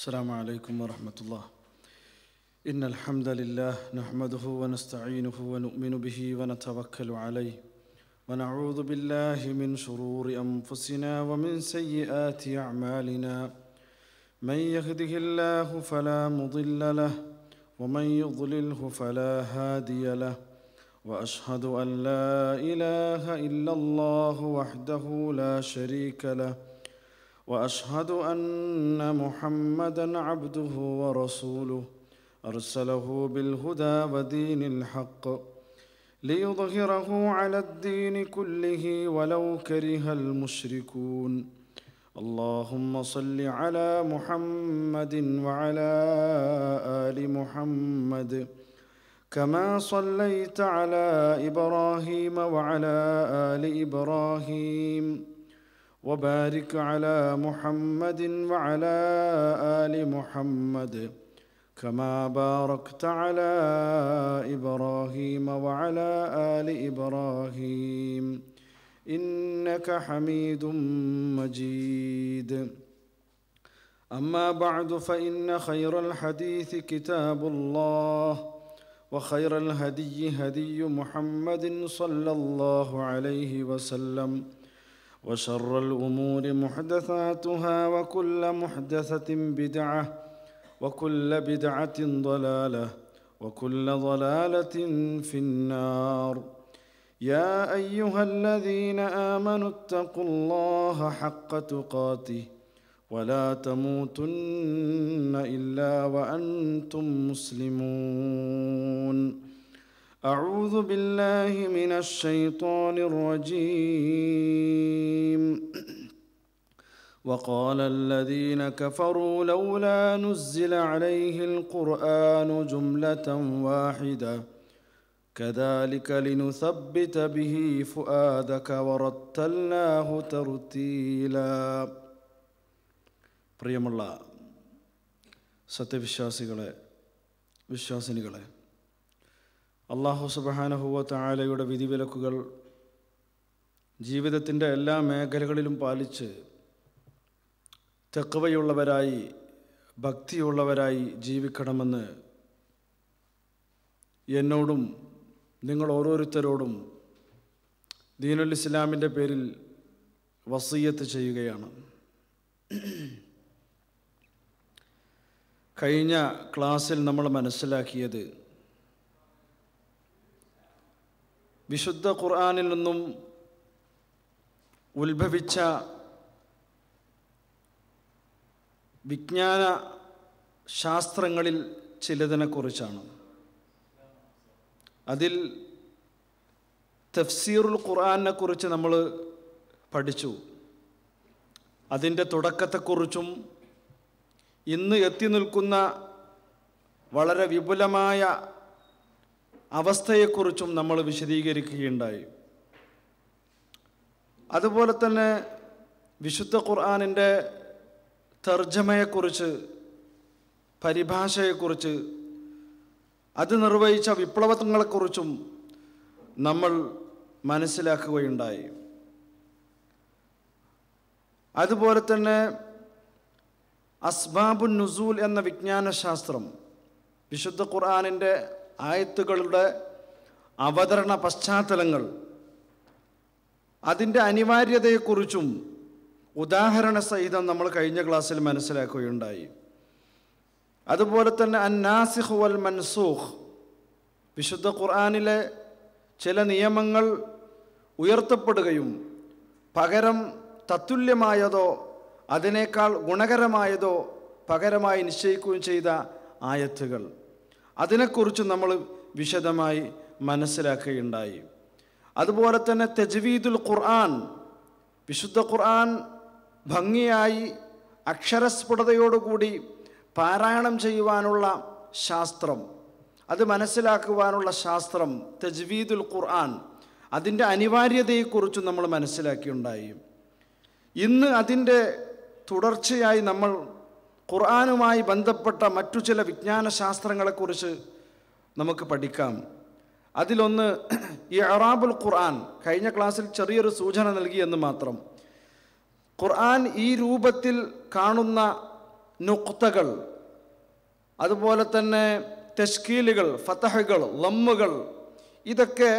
السلام عليكم ورحمة الله إن الحمد لله نحمده ونستعينه ونؤمن به ونتوكل عليه ونعوذ بالله من شرور أنفسنا ومن سيئات أعمالنا من يهده الله فلا مضل له ومن يضلله فلا هادي له واشهد ان لا اله الا الله وحده لا شريك له واشهد ان محمدا عبده ورسوله ارسله بالهدى ودين الحق ليظهره على الدين كله ولو كره المشركون اللهم صل على محمد وعلى ال محمد كما صليت على ابراهيم وعلى ال ابراهيم وبارك على محمد وعلى ال محمد كما باركت على ابراهيم وعلى ال ابراهيم انك حميد مجيد اما بعد فان خير الحديث كتاب الله وخير الهدي هدي محمد صلى الله عليه وسلم وشر الامور محدثاتها وكل محدثه بدعه وكل بدعه ضلاله وكل ضلاله في النار يا ايها الذين امنوا اتقوا الله حق تقاته ولا تموتن الا وانتم مسلمون اعوذ بالله من الشيطان الرجيم وقال الذين كفروا لولا نزل عليه القران جمله واحده كذلك لنثبت به فؤادك ورتلناه ترتيلا പ്രിയമുള്ള സത്യവിശ്വാസികളെ വിശ്വാസിനികളെ അള്ളാഹു സുബഹാനഹുവ തായാലയുടെ വിധിവിലക്കുകൾ ജീവിതത്തിൻ്റെ എല്ലാ മേഖലകളിലും പാലിച്ച് തെക്കവയുള്ളവരായി ഭക്തിയുള്ളവരായി ജീവിക്കണമെന്ന് എന്നോടും നിങ്ങൾ ഓരോരുത്തരോടും ദീനുൽ ഇസ്ലാമിൻ്റെ പേരിൽ വസീയത്ത് ചെയ്യുകയാണ് കഴിഞ്ഞ ക്ലാസ്സിൽ നമ്മൾ മനസ്സിലാക്കിയത് വിശുദ്ധ ഖുർആാനിൽ നിന്നും ഉത്ഭവിച്ച വിജ്ഞാന ശാസ്ത്രങ്ങളിൽ ചിലതിനെക്കുറിച്ചാണ് അതിൽ തഫ്സീറുൽ ഖുർആാനെ കുറിച്ച് നമ്മൾ പഠിച്ചു അതിൻ്റെ തുടക്കത്തെക്കുറിച്ചും ഇന്ന് എത്തി നിൽക്കുന്ന വളരെ വിപുലമായ അവസ്ഥയെക്കുറിച്ചും നമ്മൾ വിശദീകരിക്കുകയുണ്ടായി അതുപോലെ തന്നെ വിശുദ്ധ ഖുർആാനിൻ്റെ തർജ്ജമയെക്കുറിച്ച് പരിഭാഷയെക്കുറിച്ച് അത് നിർവഹിച്ച വിപ്ലവങ്ങളെക്കുറിച്ചും നമ്മൾ മനസ്സിലാക്കുകയുണ്ടായി അതുപോലെ തന്നെ അസ്ബാബുൻ നുസൂൽ എന്ന വിജ്ഞാനശാസ്ത്രം വിശുദ്ധ ഖുർആാനിൻ്റെ ആയത്തുകളുടെ അവതരണ പശ്ചാത്തലങ്ങൾ അതിൻ്റെ അനിവാര്യതയെക്കുറിച്ചും ഉദാഹരണ സഹിതം നമ്മൾ കഴിഞ്ഞ ക്ലാസ്സിൽ മനസ്സിലാക്കുകയുണ്ടായി അതുപോലെ തന്നെ അന്നാസിഹ് വൽ മൻസൂഖ് വിശുദ്ധ ഖുർആാനിലെ ചില നിയമങ്ങൾ ഉയർത്തപ്പെടുകയും പകരം തത്തുല്യമായതോ അതിനേക്കാൾ ഗുണകരമായതോ പകരമായി നിശ്ചയിക്കുകയും ചെയ്ത ആയത്തുകൾ അതിനെക്കുറിച്ച് നമ്മൾ വിശദമായി മനസ്സിലാക്കുകയുണ്ടായി അതുപോലെ തന്നെ തെജ്വീദുൽ ഖുർആൻ വിശുദ്ധ ഖുർആൻ ഭംഗിയായി അക്ഷരസ്ഫുടതയോടുകൂടി പാരായണം ചെയ്യുവാനുള്ള ശാസ്ത്രം അത് മനസ്സിലാക്കുവാനുള്ള ശാസ്ത്രം തെജ്വീദുൽ ഖുർആൻ അതിൻ്റെ അനിവാര്യതയെക്കുറിച്ച് നമ്മൾ മനസ്സിലാക്കിയുണ്ടായി ഇന്ന് അതിൻ്റെ തുടർച്ചയായി നമ്മൾ ഖുർആാനുമായി ബന്ധപ്പെട്ട മറ്റു ചില വിജ്ഞാന ശാസ്ത്രങ്ങളെക്കുറിച്ച് നമുക്ക് പഠിക്കാം അതിലൊന്ന് ഈ അറാബുൽ ഖുർആൻ കഴിഞ്ഞ ക്ലാസ്സിൽ ചെറിയൊരു സൂചന നൽകിയെന്ന് മാത്രം ഖുർആൻ ഈ രൂപത്തിൽ കാണുന്ന നുക്തകൾ അതുപോലെ തന്നെ തെഷ്കീലുകൾ ഫതഹകൾ ലമ്മുകൾ ഇതൊക്കെ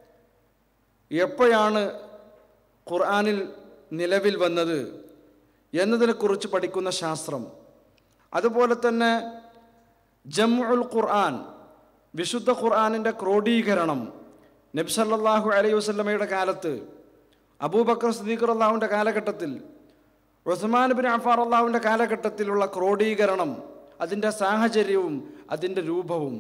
എപ്പോഴാണ് ഖുർആനിൽ നിലവിൽ വന്നത് എന്നതിനെക്കുറിച്ച് പഠിക്കുന്ന ശാസ്ത്രം അതുപോലെ തന്നെ ജംഉൽ ഖുർആൻ വിശുദ്ധ ഖുർആനിൻ്റെ ക്രോഡീകരണം നബ്സല്ലാഹു അലൈഹി വസല്ലമയുടെ കാലത്ത് അബൂബക്കർ സദീഖർ അള്ളാഹുവിൻ്റെ കാലഘട്ടത്തിൽ ഉസ്മാൻ ബിൻ അഫാർ അള്ളാഹുവിൻ്റെ കാലഘട്ടത്തിലുള്ള ക്രോഡീകരണം അതിൻ്റെ സാഹചര്യവും അതിൻ്റെ രൂപവും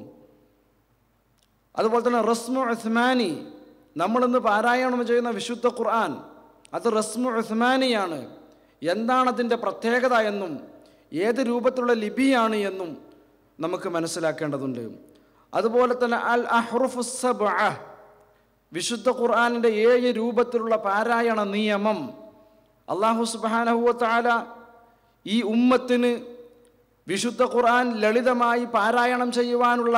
അതുപോലെ തന്നെ റസ്മു ഉസ്മാനി നമ്മളിന്ന് പാരായണം ചെയ്യുന്ന വിശുദ്ധ ഖുർആൻ അത് റസ്മു ഉസ്മാനിയാണ് എന്താണ് അതിൻ്റെ പ്രത്യേകത എന്നും ഏത് രൂപത്തിലുള്ള ലിപിയാണ് എന്നും നമുക്ക് മനസ്സിലാക്കേണ്ടതുണ്ട് അതുപോലെ തന്നെ അൽ അഹ്റുഫു സബ്അ വിശുദ്ധ ഖുർആനിൻ്റെ ഏഴ് രൂപത്തിലുള്ള പാരായണ നിയമം അള്ളാഹു സുബാനഹുവത്താല ഈ ഉമ്മത്തിന് വിശുദ്ധ ഖുർആൻ ലളിതമായി പാരായണം ചെയ്യുവാനുള്ള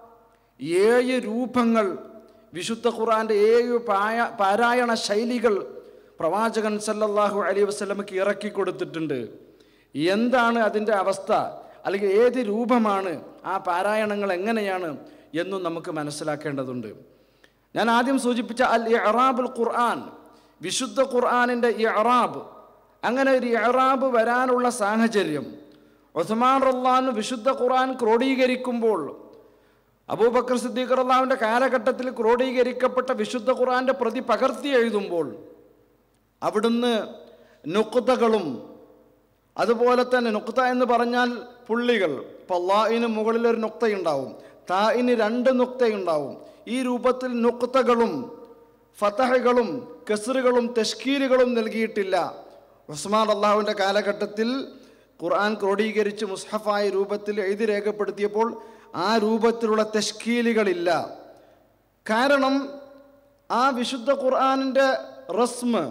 ഏഴ് രൂപങ്ങൾ വിശുദ്ധ ഖുർആൻ്റെ ഏഴ് പായ പാരായണ ശൈലികൾ പ്രവാചകൻ സല്ലല്ലാഹു അലൈഹി വസല്ലമക്ക് ഇറക്കി കൊടുത്തിട്ടുണ്ട് എന്താണ് അതിൻ്റെ അവസ്ഥ അല്ലെങ്കിൽ ഏത് രൂപമാണ് ആ പാരായണങ്ങൾ എങ്ങനെയാണ് എന്നും നമുക്ക് മനസ്സിലാക്കേണ്ടതുണ്ട് ഞാൻ ആദ്യം സൂചിപ്പിച്ച അൽ ഇറാബുൽ ഖുർആൻ വിശുദ്ധ ഖുർആനിൻ്റെ ഇറാബ് അങ്ങനെ ഒരു ഇറാബ് വരാനുള്ള സാഹചര്യം ഉസ്മാൻ റല്ലാൻ വിശുദ്ധ ഖുർആൻ ക്രോഡീകരിക്കുമ്പോൾ അബൂബക്കർ സിദ്ദീഖ് റല്ലാവിൻ്റെ കാലഘട്ടത്തിൽ ക്രോഡീകരിക്കപ്പെട്ട വിശുദ്ധ ഖുർആൻ്റെ പ്രതി പകർത്തി എഴുതുമ്പോൾ അവിടുന്ന് നുക്തകളും അതുപോലെ തന്നെ നുക്ത എന്ന് പറഞ്ഞാൽ പുള്ളികൾ ഇപ്പോൾ അള്ളാഹിന് മുകളിൽ ഒരു നുക്തയുണ്ടാവും തായിന് രണ്ട് നുക്തയുണ്ടാവും ഈ രൂപത്തിൽ നുക്തകളും ഫതഹകളും കസറുകളും തെഷ്കീലുകളും നൽകിയിട്ടില്ല ഉസ്മാൻ അള്ളാഹുവിൻ്റെ കാലഘട്ടത്തിൽ ഖുർആൻ ക്രോഡീകരിച്ച് മുസ്ഹഫായ രൂപത്തിൽ എഴുതി രേഖപ്പെടുത്തിയപ്പോൾ ആ രൂപത്തിലുള്ള തെഷ്കീലുകളില്ല കാരണം ആ വിശുദ്ധ ഖുർആനിൻ്റെ റസ്മ്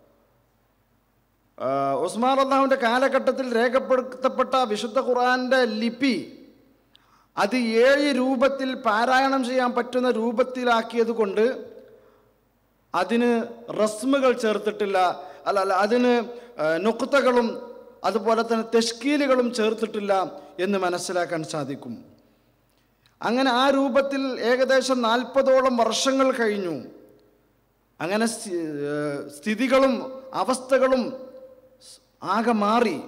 ആ, ഉസ്മാൻ അള്ളാഹുവിൻ്റെ കാലഘട്ടത്തിൽ രേഖപ്പെടുത്തപ്പെട്ട വിശുദ്ധ ഖുർആൻ്റെ ലിപി അത് ഏഴ് രൂപത്തിൽ പാരായണം ചെയ്യാൻ പറ്റുന്ന രൂപത്തിലാക്കിയത് കൊണ്ട് അതിന് റസ്മുകൾ ചേർത്തിട്ടില്ല അല്ല അല്ല അതിന് നുക്തകളും അതുപോലെ തന്നെ തെഷ്കീലുകളും ചേർത്തിട്ടില്ല എന്ന് മനസ്സിലാക്കാൻ സാധിക്കും അങ്ങനെ ആ രൂപത്തിൽ ഏകദേശം നാൽപ്പതോളം വർഷങ്ങൾ കഴിഞ്ഞു അങ്ങനെ സ്ഥി- ഏഹ് സ്ഥിതികളും അവസ്ഥകളും ആകെ മാറി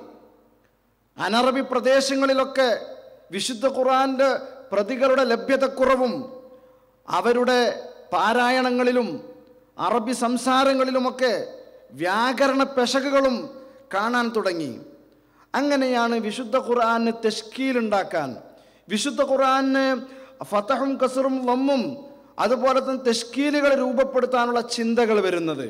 അനറബി പ്രദേശങ്ങളിലൊക്കെ വിശുദ്ധ ഖുർആന്റെ പ്രതികളുടെ ലഭ്യതക്കുറവും അവരുടെ പാരായണങ്ങളിലും അറബി സംസാരങ്ങളിലുമൊക്കെ വ്യാകരണ പെശകുകളും കാണാൻ തുടങ്ങി അങ്ങനെയാണ് വിശുദ്ധ ഖുർആന് തെഷ്കീലുണ്ടാക്കാൻ വിശുദ്ധ ഖുർആന് ഫതഹും കസറും ലമ്മും അതുപോലെ തന്നെ തെഷ്കീലുകൾ രൂപപ്പെടുത്താനുള്ള ചിന്തകൾ വരുന്നത്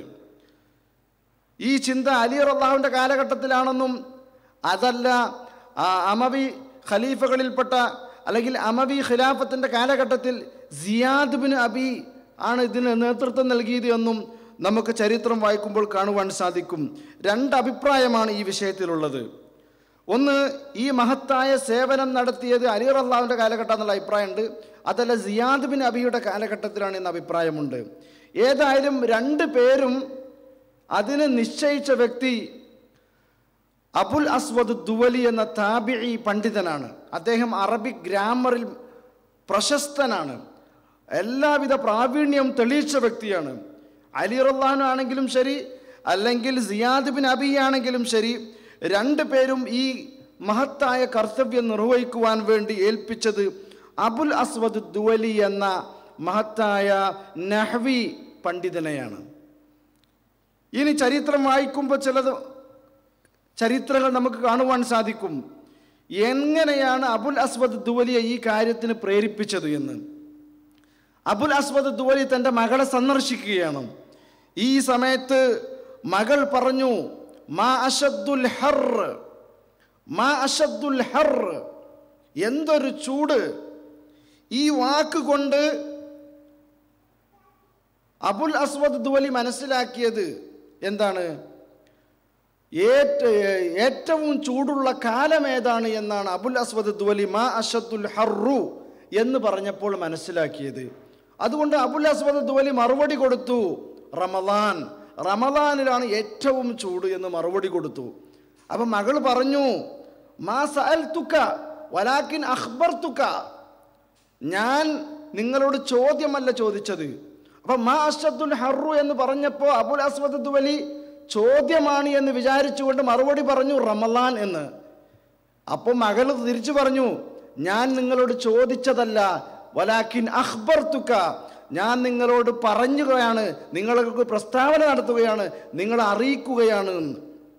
ഈ ചിന്ത അലി റള്ളാഹുവിൻ്റെ കാലഘട്ടത്തിലാണെന്നും അതല്ല ആ അമവി ഖലീഫകളിൽപ്പെട്ട അല്ലെങ്കിൽ അമവി ഖിലാഫത്തിൻ്റെ കാലഘട്ടത്തിൽ സിയാദ് ബിൻ അബി ആണ് ഇതിന് നേതൃത്വം നൽകിയത് എന്നും നമുക്ക് ചരിത്രം വായിക്കുമ്പോൾ കാണുവാൻ സാധിക്കും രണ്ട് അഭിപ്രായമാണ് ഈ വിഷയത്തിലുള്ളത് ഒന്ന് ഈ മഹത്തായ സേവനം നടത്തിയത് അലി റള്ളാഹുവിൻ്റെ കാലഘട്ടം എന്നുള്ള അഭിപ്രായമുണ്ട് അതല്ല സിയാദ് ബിൻ അബിയുടെ കാലഘട്ടത്തിലാണ് എന്ന അഭിപ്രായമുണ്ട് ഏതായാലും രണ്ട് പേരും അതിന് നിശ്ചയിച്ച വ്യക്തി അബുൽ അസ്വദ് ദുവലി എന്ന താബിഇ പണ്ഡിതനാണ് അദ്ദേഹം അറബിക് ഗ്രാമറിൽ പ്രശസ്തനാണ് എല്ലാവിധ പ്രാവീണ്യവും തെളിയിച്ച വ്യക്തിയാണ് അലി റള്ളാഹു ആണെങ്കിലും ശരി അല്ലെങ്കിൽ സിയാദ് ബിൻ അബി ആണെങ്കിലും ശരി രണ്ടു പേരും ഈ മഹത്തായ കർത്തവ്യം നിർവഹിക്കുവാൻ വേണ്ടി ഏൽപ്പിച്ചത് അബുൽ അസ്വദ് ദുവലി എന്ന മഹത്തായ നഹ്വി പണ്ഡിതനെയാണ് ഇനി ചരിത്രം വായിക്കുമ്പോൾ ചിലത് ചരിത്രങ്ങൾ നമുക്ക് കാണുവാൻ സാധിക്കും എങ്ങനെയാണ് അബുൽ അസ്വദ് ദുവലിയെ ഈ കാര്യത്തിന് പ്രേരിപ്പിച്ചത് എന്ന് അബുൽ അസ്വദ് ദുവലി തൻ്റെ മകളെ സന്ദർശിക്കുകയാണ് ഈ സമയത്ത് മകൾ പറഞ്ഞു മാ അഷദ്ദുൽ ഹർ മാ അഷദ്ദുൽ ഹർ എന്തൊരു ചൂട് ഈ വാക്ക് കൊണ്ട് അബുൽ അസ്വദ് ദുവലി മനസ്സിലാക്കിയത് എന്താണ് ഏറ്റ ഏറ്റവും ചൂടുള്ള കാലം ഏതാണ് എന്നാണ് അബുൽ അസ്വദ് ദുവലി മാ അഷദ്ദുൽ ഹറു എന്ന് പറഞ്ഞപ്പോൾ മനസ്സിലാക്കിയത് അതുകൊണ്ട് അബുൽ അസ്വദ് ദുവലി മറുപടി കൊടുത്തു റമദാൻ റമദാനിലാണ് ഏറ്റവും ചൂട് എന്ന് മറുപടി കൊടുത്തു അപ്പം മകൾ പറഞ്ഞു മാ സഅൽതുക വലാക്കിൻ അഖ്ബർതുക ഞാൻ നിങ്ങളോട് ചോദ്യമല്ല ചോദിച്ചത് അപ്പൊ മാ അഷദ്ദുൽ ഹറു എന്ന് പറഞ്ഞപ്പോൾ അബുൽ അസ്വദ് ദുവലി ചോദ്യമാണ് എന്ന് വിചാരിച്ചുകൊണ്ട് മറുപടി പറഞ്ഞു റമലാൻ എന്ന് അപ്പോൾ മകൾ തിരിച്ചു പറഞ്ഞു ഞാൻ നിങ്ങളോട് ചോദിച്ചതല്ല വലാക്കിൻ അഖ്ബർതുക ഞാൻ നിങ്ങളോട് പറഞ്ഞുകയാണ് നിങ്ങൾക്ക് പ്രസ്താവന നടത്തുകയാണ് നിങ്ങളെ അറിയിക്കുകയാണ് എന്ന്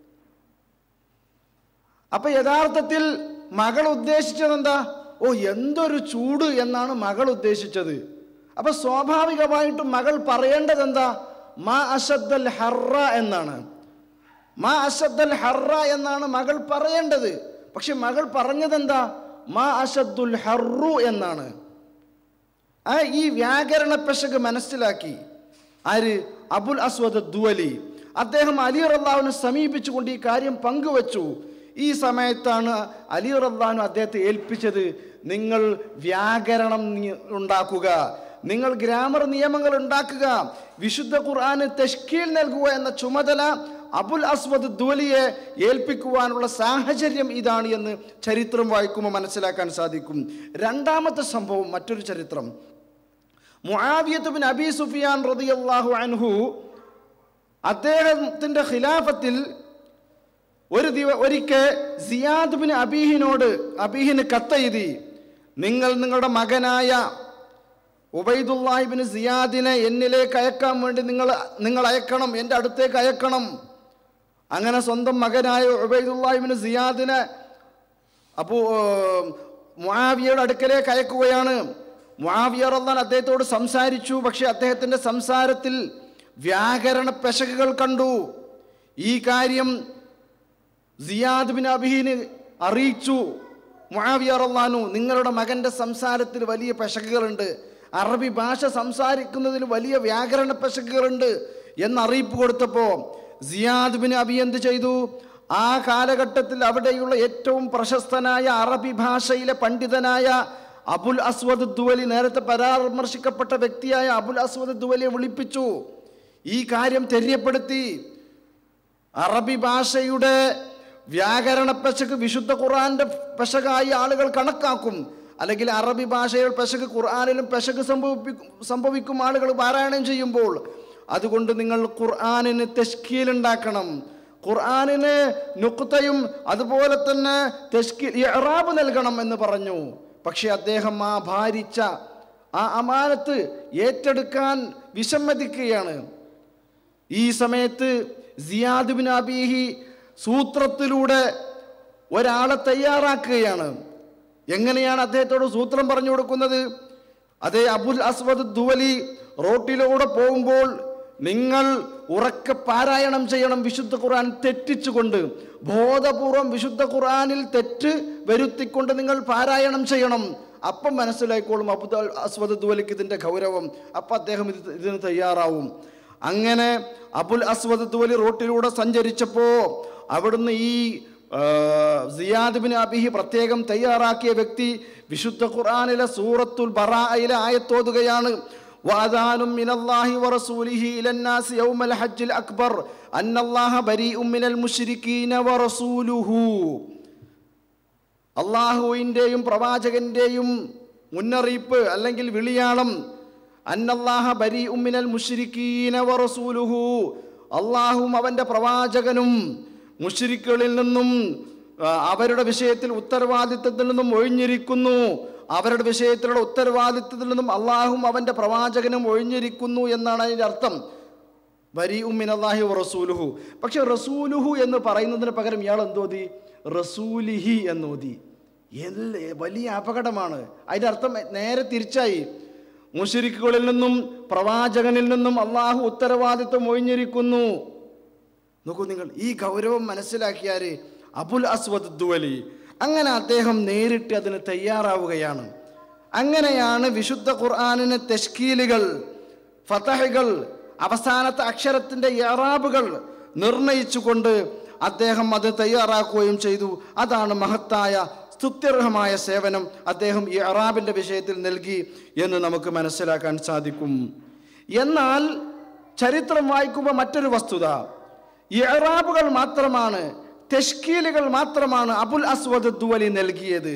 അപ്പൊ യഥാർത്ഥത്തിൽ മകൾ ഉദ്ദേശിച്ചത് എന്താ ഓ എന്തൊരു ചൂട് എന്നാണ് മകൾ ഉദ്ദേശിച്ചത് അപ്പൊ സ്വാഭാവികമായിട്ടും മകൾ പറയേണ്ടത് എന്താ മാ അഷദ്ദൽ ഹർറ എന്നാണ് മാ അഷദ്ദൽ ഹർറ എന്നാണ് മകൾ പറയേണ്ടത് പക്ഷെ മകൾ പറഞ്ഞത് എന്താ മാ അഷദ്ദുൽ ഹർറു എന്നാണ് ആ ഈ വ്യാകരണ പെശക് മനസ്സിലാക്കി ആര് അബുൽ അസ്വദ് ദുവലി അദ്ദേഹം അലി റല്ലാഹുവിനെ സമീപിച്ചുകൊണ്ട് ഈ കാര്യം പങ്കുവച്ചു ഈ സമയത്താണ് അലി റല്ലാഹു അദ്ദേഹത്തെ ഏൽപ്പിച്ചത് നിങ്ങൾ വ്യാകരണം നി- ഉണ്ടാക്കുക നിങ്ങൾ ഗ്രാമർ നിയമങ്ങൾ ഉണ്ടാക്കുക വിശുദ്ധ ഖുർആന് തെഷ്കീൽ നൽകുക എന്ന ചുമതല അബുൽ അസ്വദ് ദുവലിയെ ഏൽപ്പിക്കുവാനുള്ള സാഹചര്യം ഇതാണ് എന്ന് ചരിത്രം വായിക്കുമ്പോൾ മനസ്സിലാക്കാൻ സാധിക്കും രണ്ടാമത്തെ സംഭവം മറ്റൊരു ചരിത്രം മുആവിയത്ത് ബിൻ അബി സുഫിയാൻ റളിയല്ലാഹു അൻഹു അദ്ദേഹത്തിൻ്റെ ഖിലാഫത്തിൽ ഒരു ദിവ ഒരിക്കൽ സിയാദ് ബിൻ അബീഹിനോട് അബീഹിന് കത്തെഴുതി നിങ്ങൾ നിങ്ങളുടെ മകനായ ഉബൈദുല്ലാഹിബിന് സിയാദിനെ എന്നിലേക്ക് അയക്കാൻ വേണ്ടി നിങ്ങൾ നിങ്ങൾ അയക്കണം എൻ്റെ അടുത്തേക്ക് അയക്കണം അങ്ങനെ സ്വന്തം മകനായ ഉബൈദുല്ലാഹിബിന് സിയാദിനെ അപ്പോൾ മുആവിയയുടെ അടുക്കലേക്ക് അയക്കുകയാണ് മുആവിയ റള്ളാൻ അദ്ദേഹത്തോട് സംസാരിച്ചു പക്ഷേ അദ്ദേഹത്തിൻ്റെ സംസാരത്തിൽ വ്യാകരണ പെശകുകൾ കണ്ടു ഈ കാര്യം സിയാദ് ബിൻ അബീന് അറിയിച്ചു മുആവിയ റള്ളാനു നിങ്ങളുടെ മകൻ്റെ സംസാരത്തിൽ വലിയ പെശകുകളുണ്ട് അറബി ഭാഷ സംസാരിക്കുന്നതിൽ വലിയ വ്യാകരണ പെശകുകളുണ്ട് എന്ന് അറിയിപ്പ് കൊടുത്തപ്പോൾ സിയാദ് ബിൻ അബി എന്ത് ചെയ്തു ആ കാലഘട്ടത്തിൽ അവിടെയുള്ള ഏറ്റവും പ്രശസ്തനായ അറബി ഭാഷയിലെ പണ്ഡിതനായ അബുൽ അസ്വദ് ദുവലി നേരത്തെ പരാമർശിക്കപ്പെട്ട വ്യക്തിയായ അബുൽ അസ്വദ് ദുവലിയെ വിളിപ്പിച്ചു ഈ കാര്യം തെര്യപ്പെടുത്തി അറബി ഭാഷയുടെ വ്യാകരണ പെശക് വിശുദ്ധ ഖുർആന്റെ പെശകായി ആളുകൾ കണക്കാക്കും അല്ലെങ്കിൽ അറബി ഭാഷയിൽ പെശക് ഖുർആാനിലും പെശക് സംഭവിപ്പിക്കും സംഭവിക്കും ആളുകൾ പാരായണം ചെയ്യുമ്പോൾ അതുകൊണ്ട് നിങ്ങൾ ഖുർആാനിന് തെഷ്കീലുണ്ടാക്കണം ഖുർആാനിന് നുക്തയും അതുപോലെ തന്നെ തെഷ്കീൽ ഇറാബ് നൽകണം എന്ന് പറഞ്ഞു പക്ഷെ അദ്ദേഹം ആ ഭാരിച്ച ആ അമാനത്ത് ഏറ്റെടുക്കാൻ വിസമ്മതിക്കുകയാണ് ഈ സമയത്ത് സിയാദ് ബിൻ അബീഹി സൂത്രത്തിലൂടെ ഒരാളെ തയ്യാറാക്കുകയാണ് എങ്ങനെയാണ് അദ്ദേഹത്തോട് സൂത്രം പറഞ്ഞു കൊടുക്കുന്നത് അതേ അബുൽ അസ്വദ് ദുവലി റോട്ടിലൂടെ പോകുമ്പോൾ നിങ്ങൾ ഉറക്കെ പാരായണം ചെയ്യണം വിശുദ്ധ ഖുർആൻ തെറ്റിച്ചുകൊണ്ട് ബോധപൂർവം വിശുദ്ധ ഖുർആനിൽ തെറ്റ് വരുത്തിക്കൊണ്ട് നിങ്ങൾ പാരായണം ചെയ്യണം അപ്പം മനസ്സിലായിക്കോളും അബുദ് അസ്വദ് ദുവലിക്ക് ഇതിൻ്റെ ഗൗരവം അപ്പം അദ്ദേഹം ഇത് ഇതിന് തയ്യാറാവും അങ്ങനെ അബുൽ അസ്വദ് ദുവലി റോട്ടിലൂടെ സഞ്ചരിച്ചപ്പോൾ അവിടുന്ന് ഈ ആ, സിയാദ് ബിൻ അബിഹി പ്രത്യേകം തയ്യാറാക്കിയ വ്യക്തി വിശുദ്ധ ഖുർആനിലെ സൂറത്തുൽ ബറായിലെ ആയത്തോതുകയാണ് വാദാനും മിനല്ലാഹി വറസൂലിഹി ഇലന്നാസ് യൗമൽ ഹജ്ജിൽ അക്ബർ അന്നല്ലാഹ ബരീഉം മിനൽ മുശ്രിക്കീന വറസൂലുഹു അള്ളാഹുവിൻ്റെയും പ്രവാചകന്റെയും മുന്നറിയിപ്പ് അല്ലെങ്കിൽ വിളിയാളം അന്നല്ലാഹ ബരി ഉമ്മിനൽ മുഷിരിക്കീന വറസൂലുഹു അള്ളാഹുവും അവൻ്റെ പ്രവാചകനും മുഷിരിക്കുകളിൽ നിന്നും ആ, അവരുടെ വിഷയത്തിൽ ഉത്തരവാദിത്വത്തിൽ നിന്നും ഒഴിഞ്ഞിരിക്കുന്നു അവരുടെ വിഷയത്തിലുള്ള ഉത്തരവാദിത്വത്തിൽ നിന്നും അള്ളാഹും അവൻ്റെ പ്രവാചകനും ഒഴിഞ്ഞിരിക്കുന്നു എന്നാണ് അതിൻ്റെ അർത്ഥം ബരി ഉമ്മിനല്ലാഹി റസൂലുഹു പക്ഷെ റസൂലുഹു എന്ന് പറയുന്നതിന് പകരം ഇയാൾ എന്തോതി റസൂലിഹി എന്നോതി എല്ല വലിയ അപകടമാണ് അതിൻ്റെ അർത്ഥം നേരെ തിരിച്ചായി മുഷരിക്കുകളിൽ നിന്നും പ്രവാചകനിൽ നിന്നും അള്ളാഹു ഉത്തരവാദിത്വം ഒഴിഞ്ഞിരിക്കുന്നു നോക്കൂ നിങ്ങൾ ഈ ഗൗരവം മനസ്സിലാക്കിയാര് അബുൽ അസ്വദ് ദുവലി അങ്ങനെ അദ്ദേഹം നേരിട്ട് അതിന് തയ്യാറാവുകയാണ് അങ്ങനെയാണ് വിശുദ്ധ ഖുർആാനിന് തെഷ്കീലുകൾ ഫതഹകൾ അവസാനത്തെ അക്ഷരത്തിൻ്റെ യറാബുകൾ നിർണയിച്ചുകൊണ്ട് അദ്ദേഹം അത് തയ്യാറാക്കുകയും ചെയ്തു അതാണ് മഹത്തായ സ്തുത്യർഹമായ സേവനം അദ്ദേഹം ഈ അറാബിൻ്റെ വിഷയത്തിൽ നൽകി എന്ന് നമുക്ക് മനസ്സിലാക്കാൻ സാധിക്കും എന്നാൽ ചരിത്രം വായിക്കുമ്പോൾ മറ്റൊരു വസ്തുത ഇറാബുകൾ മാത്രമാണ് തെഷ്കീലുകൾ മാത്രമാണ് അബുൽ അസ്വദ് ദുവലി നൽകിയത്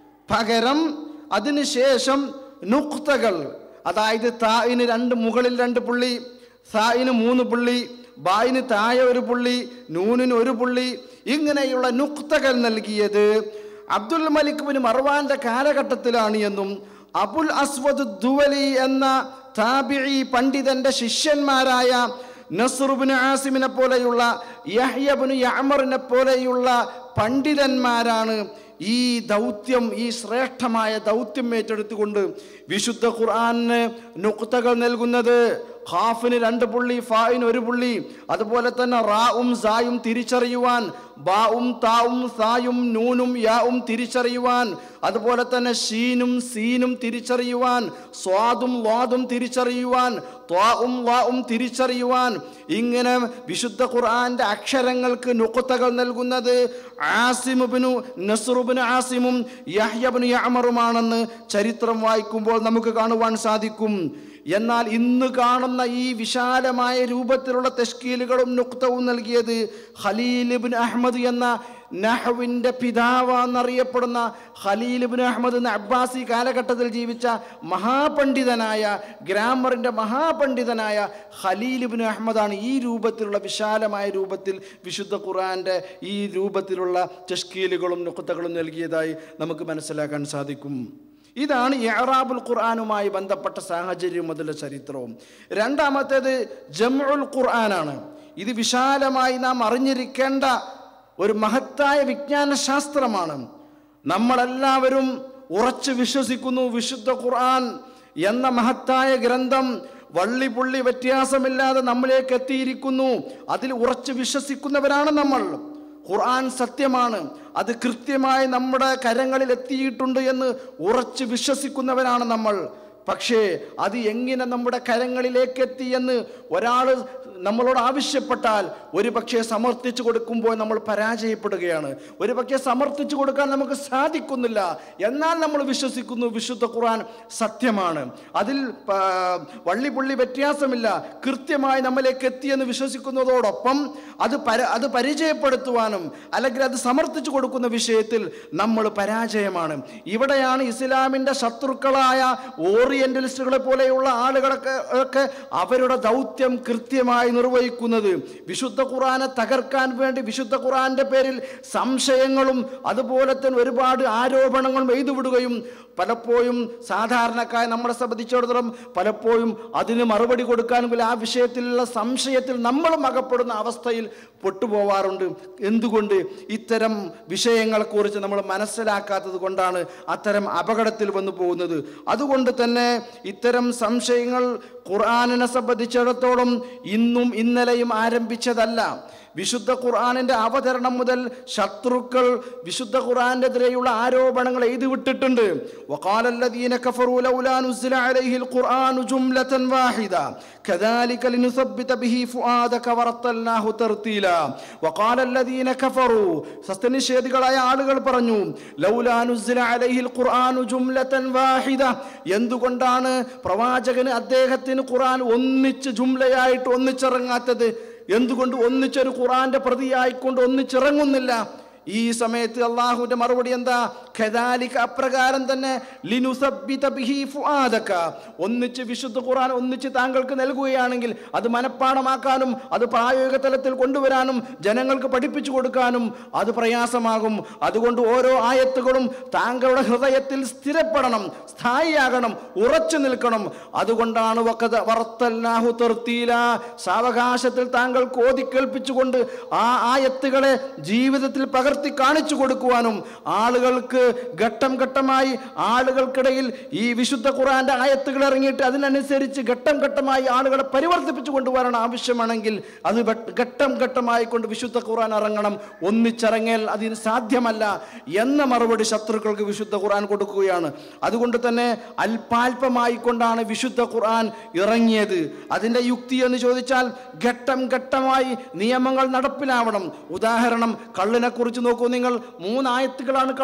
പകരം അതിനുശേഷം നുക്തകൾ അതായത് തായിന് രണ്ട് മുകളിൽ രണ്ട് പുള്ളി സായിന് മൂന്ന് പുള്ളി ബായിന് താഴെ ഒരു പുള്ളി നൂനിന് ഒരു പുള്ളി ഇങ്ങനെയുള്ള നുക്തകൾ നൽകിയത് അബ്ദുൽ മലിക് ബിൻ മർവാന്റെ കാലഘട്ടത്തിലാണ് എന്നും അബുൽ അസ്വദ് ദുവലി എന്ന താബിഴി പണ്ഡിതന്റെ ശിഷ്യന്മാരായ നസറുബിന് ആസിമിനെ പോലെയുള്ള യഹ്യബിന് യമറിനെ പോലെയുള്ള പണ്ഡിതന്മാരാണ് ഈ ദൗത്യം ഈ ശ്രേഷ്ഠമായ ദൗത്യം ഏറ്റെടുത്തുകൊണ്ട് വിശുദ്ധ ഖുർആന് നുക്തകൾ നൽകുന്നത് ഖാഫിന് രണ്ട് പുള്ളി ഫായിന് ഒരു പുള്ളി അതുപോലെ തന്നെ റാവും സായും തിരിച്ചറിയുവാൻ ബാവും താവും സായും നൂനും യാവും തിരിച്ചറിയുവാൻ അതുപോലെ തന്നെ ഷീനും സീനും തിരിച്ചറിയുവാൻ സ്വാദും വാദും തിരിച്ചറിയുവാൻ ത്വാവും വാവും തിരിച്ചറിയുവാൻ ഇങ്ങനെ വിശുദ്ധ ഖുർആന്റെ അക്ഷരങ്ങൾക്ക് നുക്തകൾ നൽകുന്നത് ആസിമുബിനു നസറുബിന് ആസിമും യഹ്യബിന് യമറുമാണെന്ന് ചരിത്രം വായിക്കുമ്പോൾ നമുക്ക് കാണുവാൻ സാധിക്കും എന്നാൽ ഇന്ന് കാണുന്ന ഈ വിശാലമായ രൂപത്തിലുള്ള തെഷ്കീലുകളും നുക്തവും നൽകിയത് ഖലീലിബിൻ അഹമ്മദ് എന്ന നഹവിൻ്റെ പിതാവെന്നറിയപ്പെടുന്ന ഖലീലിബിൻ അഹമ്മദ് എന്ന അബ്ബാസി കാലഘട്ടത്തിൽ ജീവിച്ച മഹാപണ്ഡിതനായ ഗ്രാമറിൻ്റെ മഹാപണ്ഡിതനായ ഖലീലിബിൻ അഹമ്മദാണ് ഈ രൂപത്തിലുള്ള വിശാലമായ രൂപത്തിൽ വിശുദ്ധ ഖുർആൻ്റെ ഈ രൂപത്തിലുള്ള തെഷ്കീലുകളും നുക്തകളും നൽകിയതായി നമുക്ക് മനസ്സിലാക്കാൻ സാധിക്കും ഇതാണ് ഇഅറാബുൽ ഖുർആനുമായി ബന്ധപ്പെട്ട സാഹചര്യവും അതിലെ ചരിത്രവും രണ്ടാമത്തേത് ജംഉൽ ഖുർആനാണ് ഇത് വിശാലമായി നാം അറിഞ്ഞിരിക്കേണ്ട ഒരു മഹത്തായ വിജ്ഞാന ശാസ്ത്രമാണ് നമ്മളെല്ലാവരും ഉറച്ചു വിശ്വസിക്കുന്നു വിശുദ്ധ ഖുർആൻ എന്ന മഹത്തായ ഗ്രന്ഥം വള്ളി പുള്ളി വ്യത്യാസമില്ലാതെ നമ്മളിലേക്ക് എത്തിയിരിക്കുന്നു അതിൽ ഉറച്ചു വിശ്വസിക്കുന്നവരാണ് നമ്മൾ ഖുർആൻ സത്യമാണ് അത് കൃത്യമായി നമ്മുടെ കരങ്ങളിൽ എത്തിയിട്ടുണ്ട് എന്ന് ഉറച്ചു വിശ്വസിക്കുന്നവരാണ് നമ്മൾ പക്ഷേ അത് എങ്ങനെ നമ്മുടെ കരങ്ങളിലേക്ക് എത്തി എന്ന് ഒരാൾ നമ്മളോട് ആവശ്യപ്പെട്ടാൽ ഒരു പക്ഷേ സമർത്ഥിച്ചു കൊടുക്കുമ്പോൾ നമ്മൾ പരാജയപ്പെടുകയാണ് ഒരു പക്ഷേ സമർത്ഥിച്ചു കൊടുക്കാൻ നമുക്ക് സാധിക്കുന്നില്ല എന്നാൽ നമ്മൾ വിശ്വസിക്കുന്നു വിശുദ്ധ ഖുർആൻ സത്യമാണ് അതിൽ ആ, വള്ളിപുള്ളി വ്യത്യാസമില്ല കൃത്യമായി നമ്മളിലേക്ക് എത്തിയെന്ന് വിശ്വസിക്കുന്നതോടൊപ്പം അത് പര അത് പരിചയപ്പെടുത്തുവാനും അല്ലെങ്കിൽ അത് സമർത്ഥിച്ചു കൊടുക്കുന്ന വിഷയത്തിൽ നമ്മൾ പരാജയമാണ് ഇവിടെയാണ് ഇസ്ലാമിൻ്റെ ശത്രുക്കളായ ഓറിയന്റലിസ്റ്റുകളെ പോലെയുള്ള ആളുകളൊക്കെ ഒക്കെ അവരുടെ ദൗത്യം കൃത്യമായി നിർവഹിക്കുന്നത് വിശുദ്ധ ഖുറാനെ തകർക്കാൻ വേണ്ടി വിശുദ്ധ ഖുറാന്റെ പേരിൽ സംശയങ്ങളും അതുപോലെ തന്നെ ഒരുപാട് ആരോപണങ്ങളും എഴുതുവിടുകയും പലപ്പോഴും സാധാരണക്കാരെ നമ്മളെ സംബന്ധിച്ചിടത്തോളം പലപ്പോഴും അതിന് മറുപടി കൊടുക്കാനെങ്കിൽ ആ വിഷയത്തിലുള്ള സംശയത്തിൽ നമ്മളും അകപ്പെടുന്ന അവസ്ഥയിൽ പെട്ടുപോവാറുണ്ട് എന്തുകൊണ്ട് ഇത്തരം വിഷയങ്ങളെക്കുറിച്ച് നമ്മൾ മനസ്സിലാക്കാത്തത് കൊണ്ടാണ് അത്തരം അപകടത്തിൽ വന്നു പോകുന്നത് അതുകൊണ്ട് തന്നെ ഇത്തരം സംശയങ്ങൾ ഖുർആാനിനെ സംബന്ധിച്ചിടത്തോളം ഇന്നും ഇന്നലെയും ആരംഭിച്ചതല്ല വിശുദ്ധ ഖുർആാനിൻ്റെ അവതരണം മുതൽ ശത്രുക്കൾ വിശുദ്ധ ഖുർആാനെതിരെയുള്ള ആരോപണങ്ങൾ എഴുതി വിട്ടിട്ടുണ്ട് وقال الذين كفروا لولا نزل عليه القرآن جملة واحدة كذلك لنثبت به فؤادك ورتلناه ترتيلا وقال الذين كفروا സത്യനിഷേധികളായ ആളുകൾ പറഞ്ഞു ലൗലാ നുസ്ല അലൈഹിൽ ഖുർആനു ജുംലതൻ വാഹിദ എന്തുകൊണ്ടാണ് പ്രവാചകന് അദ്ദേഹത്തിന് ഖുർആൻ ഒന്നിച്ച് ജുംലയായിട്ട് ഒന്നിച്ചിറങ്ങാത്തത് എന്തുകൊണ്ട് ഒന്നിച്ചൊരു ഖുറാന്റെ പ്രതിയായിക്കൊണ്ട് ഒന്നിച്ചിറങ്ങുന്നില്ല ഈ സമയത്ത് അള്ളാഹുവിന്റെ മറുപടി എന്താ ഖദാലിക അപ്രകാരം തന്നെ ലിനുസബ്ബിത ബിഹി ഫുആദക ഒന്നിച്ച് വിശുദ്ധ ഖുർആൻ ഒന്നിച്ച് താങ്കൾക്ക് നൽകുകയാണെങ്കിൽ അത് മനഃപ്പാടമാക്കാനും അത് പ്രായോഗിക തലത്തിൽ കൊണ്ടുവരാനും ജനങ്ങൾക്ക് പഠിപ്പിച്ചു കൊടുക്കാനും അത് പ്രയാസമാകും അതുകൊണ്ട് ഓരോ ആയത്തുകളും താങ്കളുടെ ഹൃദയത്തിൽ സ്ഥിരപ്പെടണം സ്ഥായിയാകണം ഉറച്ചു നിൽക്കണം അതുകൊണ്ടാണ് വക്കത വറത്തല്ലാഹു തെർത്തീല സാവകാശത്തിൽ താങ്കൾക്ക് ഓതിക്കേൽപ്പിച്ചുകൊണ്ട് ആ ആയത്തുകളെ ജീവിതത്തിൽ പകർത്തി കാണിച്ചു കൊടുക്കുവാനും ആളുകൾക്ക് ഘട്ടം ഘട്ടമായി ആളുകൾക്കിടയിൽ ഈ വിശുദ്ധ ഖുറാന്റെ ആയത്തുകൾ ഇറങ്ങിയിട്ട് അതിനനുസരിച്ച് ഘട്ടം ഘട്ടമായി ആളുകളെ പരിവർത്തിപ്പിച്ചു കൊണ്ടുവരണം ആവശ്യമാണെങ്കിൽ അത് വെ- ഘട്ടം ഘട്ടമായി കൊണ്ട് വിശുദ്ധ ഖുറാൻ ഇറങ്ങണം ഒന്നിച്ചിറങ്ങിയാൽ അതിന് സാധ്യമല്ല എന്ന മറുപടി ശത്രുക്കൾക്ക് വിശുദ്ധ ഖുർആൻ കൊടുക്കുകയാണ് അതുകൊണ്ട് തന്നെ അല്പാൽപമായി കൊണ്ടാണ് വിശുദ്ധ ഖുർആൻ ഇറങ്ങിയത് അതിൻ്റെ യുക്തി എന്ന് ചോദിച്ചാൽ ഘട്ടം ഘട്ടമായി നിയമങ്ങൾ നടപ്പിലാവണം ഉദാഹരണം കള്ളിനെ കുറിച്ച് നോക്കൂ നിങ്ങൾ മൂന്നായത്തുകളാണ് കള്ളിനെ കുറിച്ച്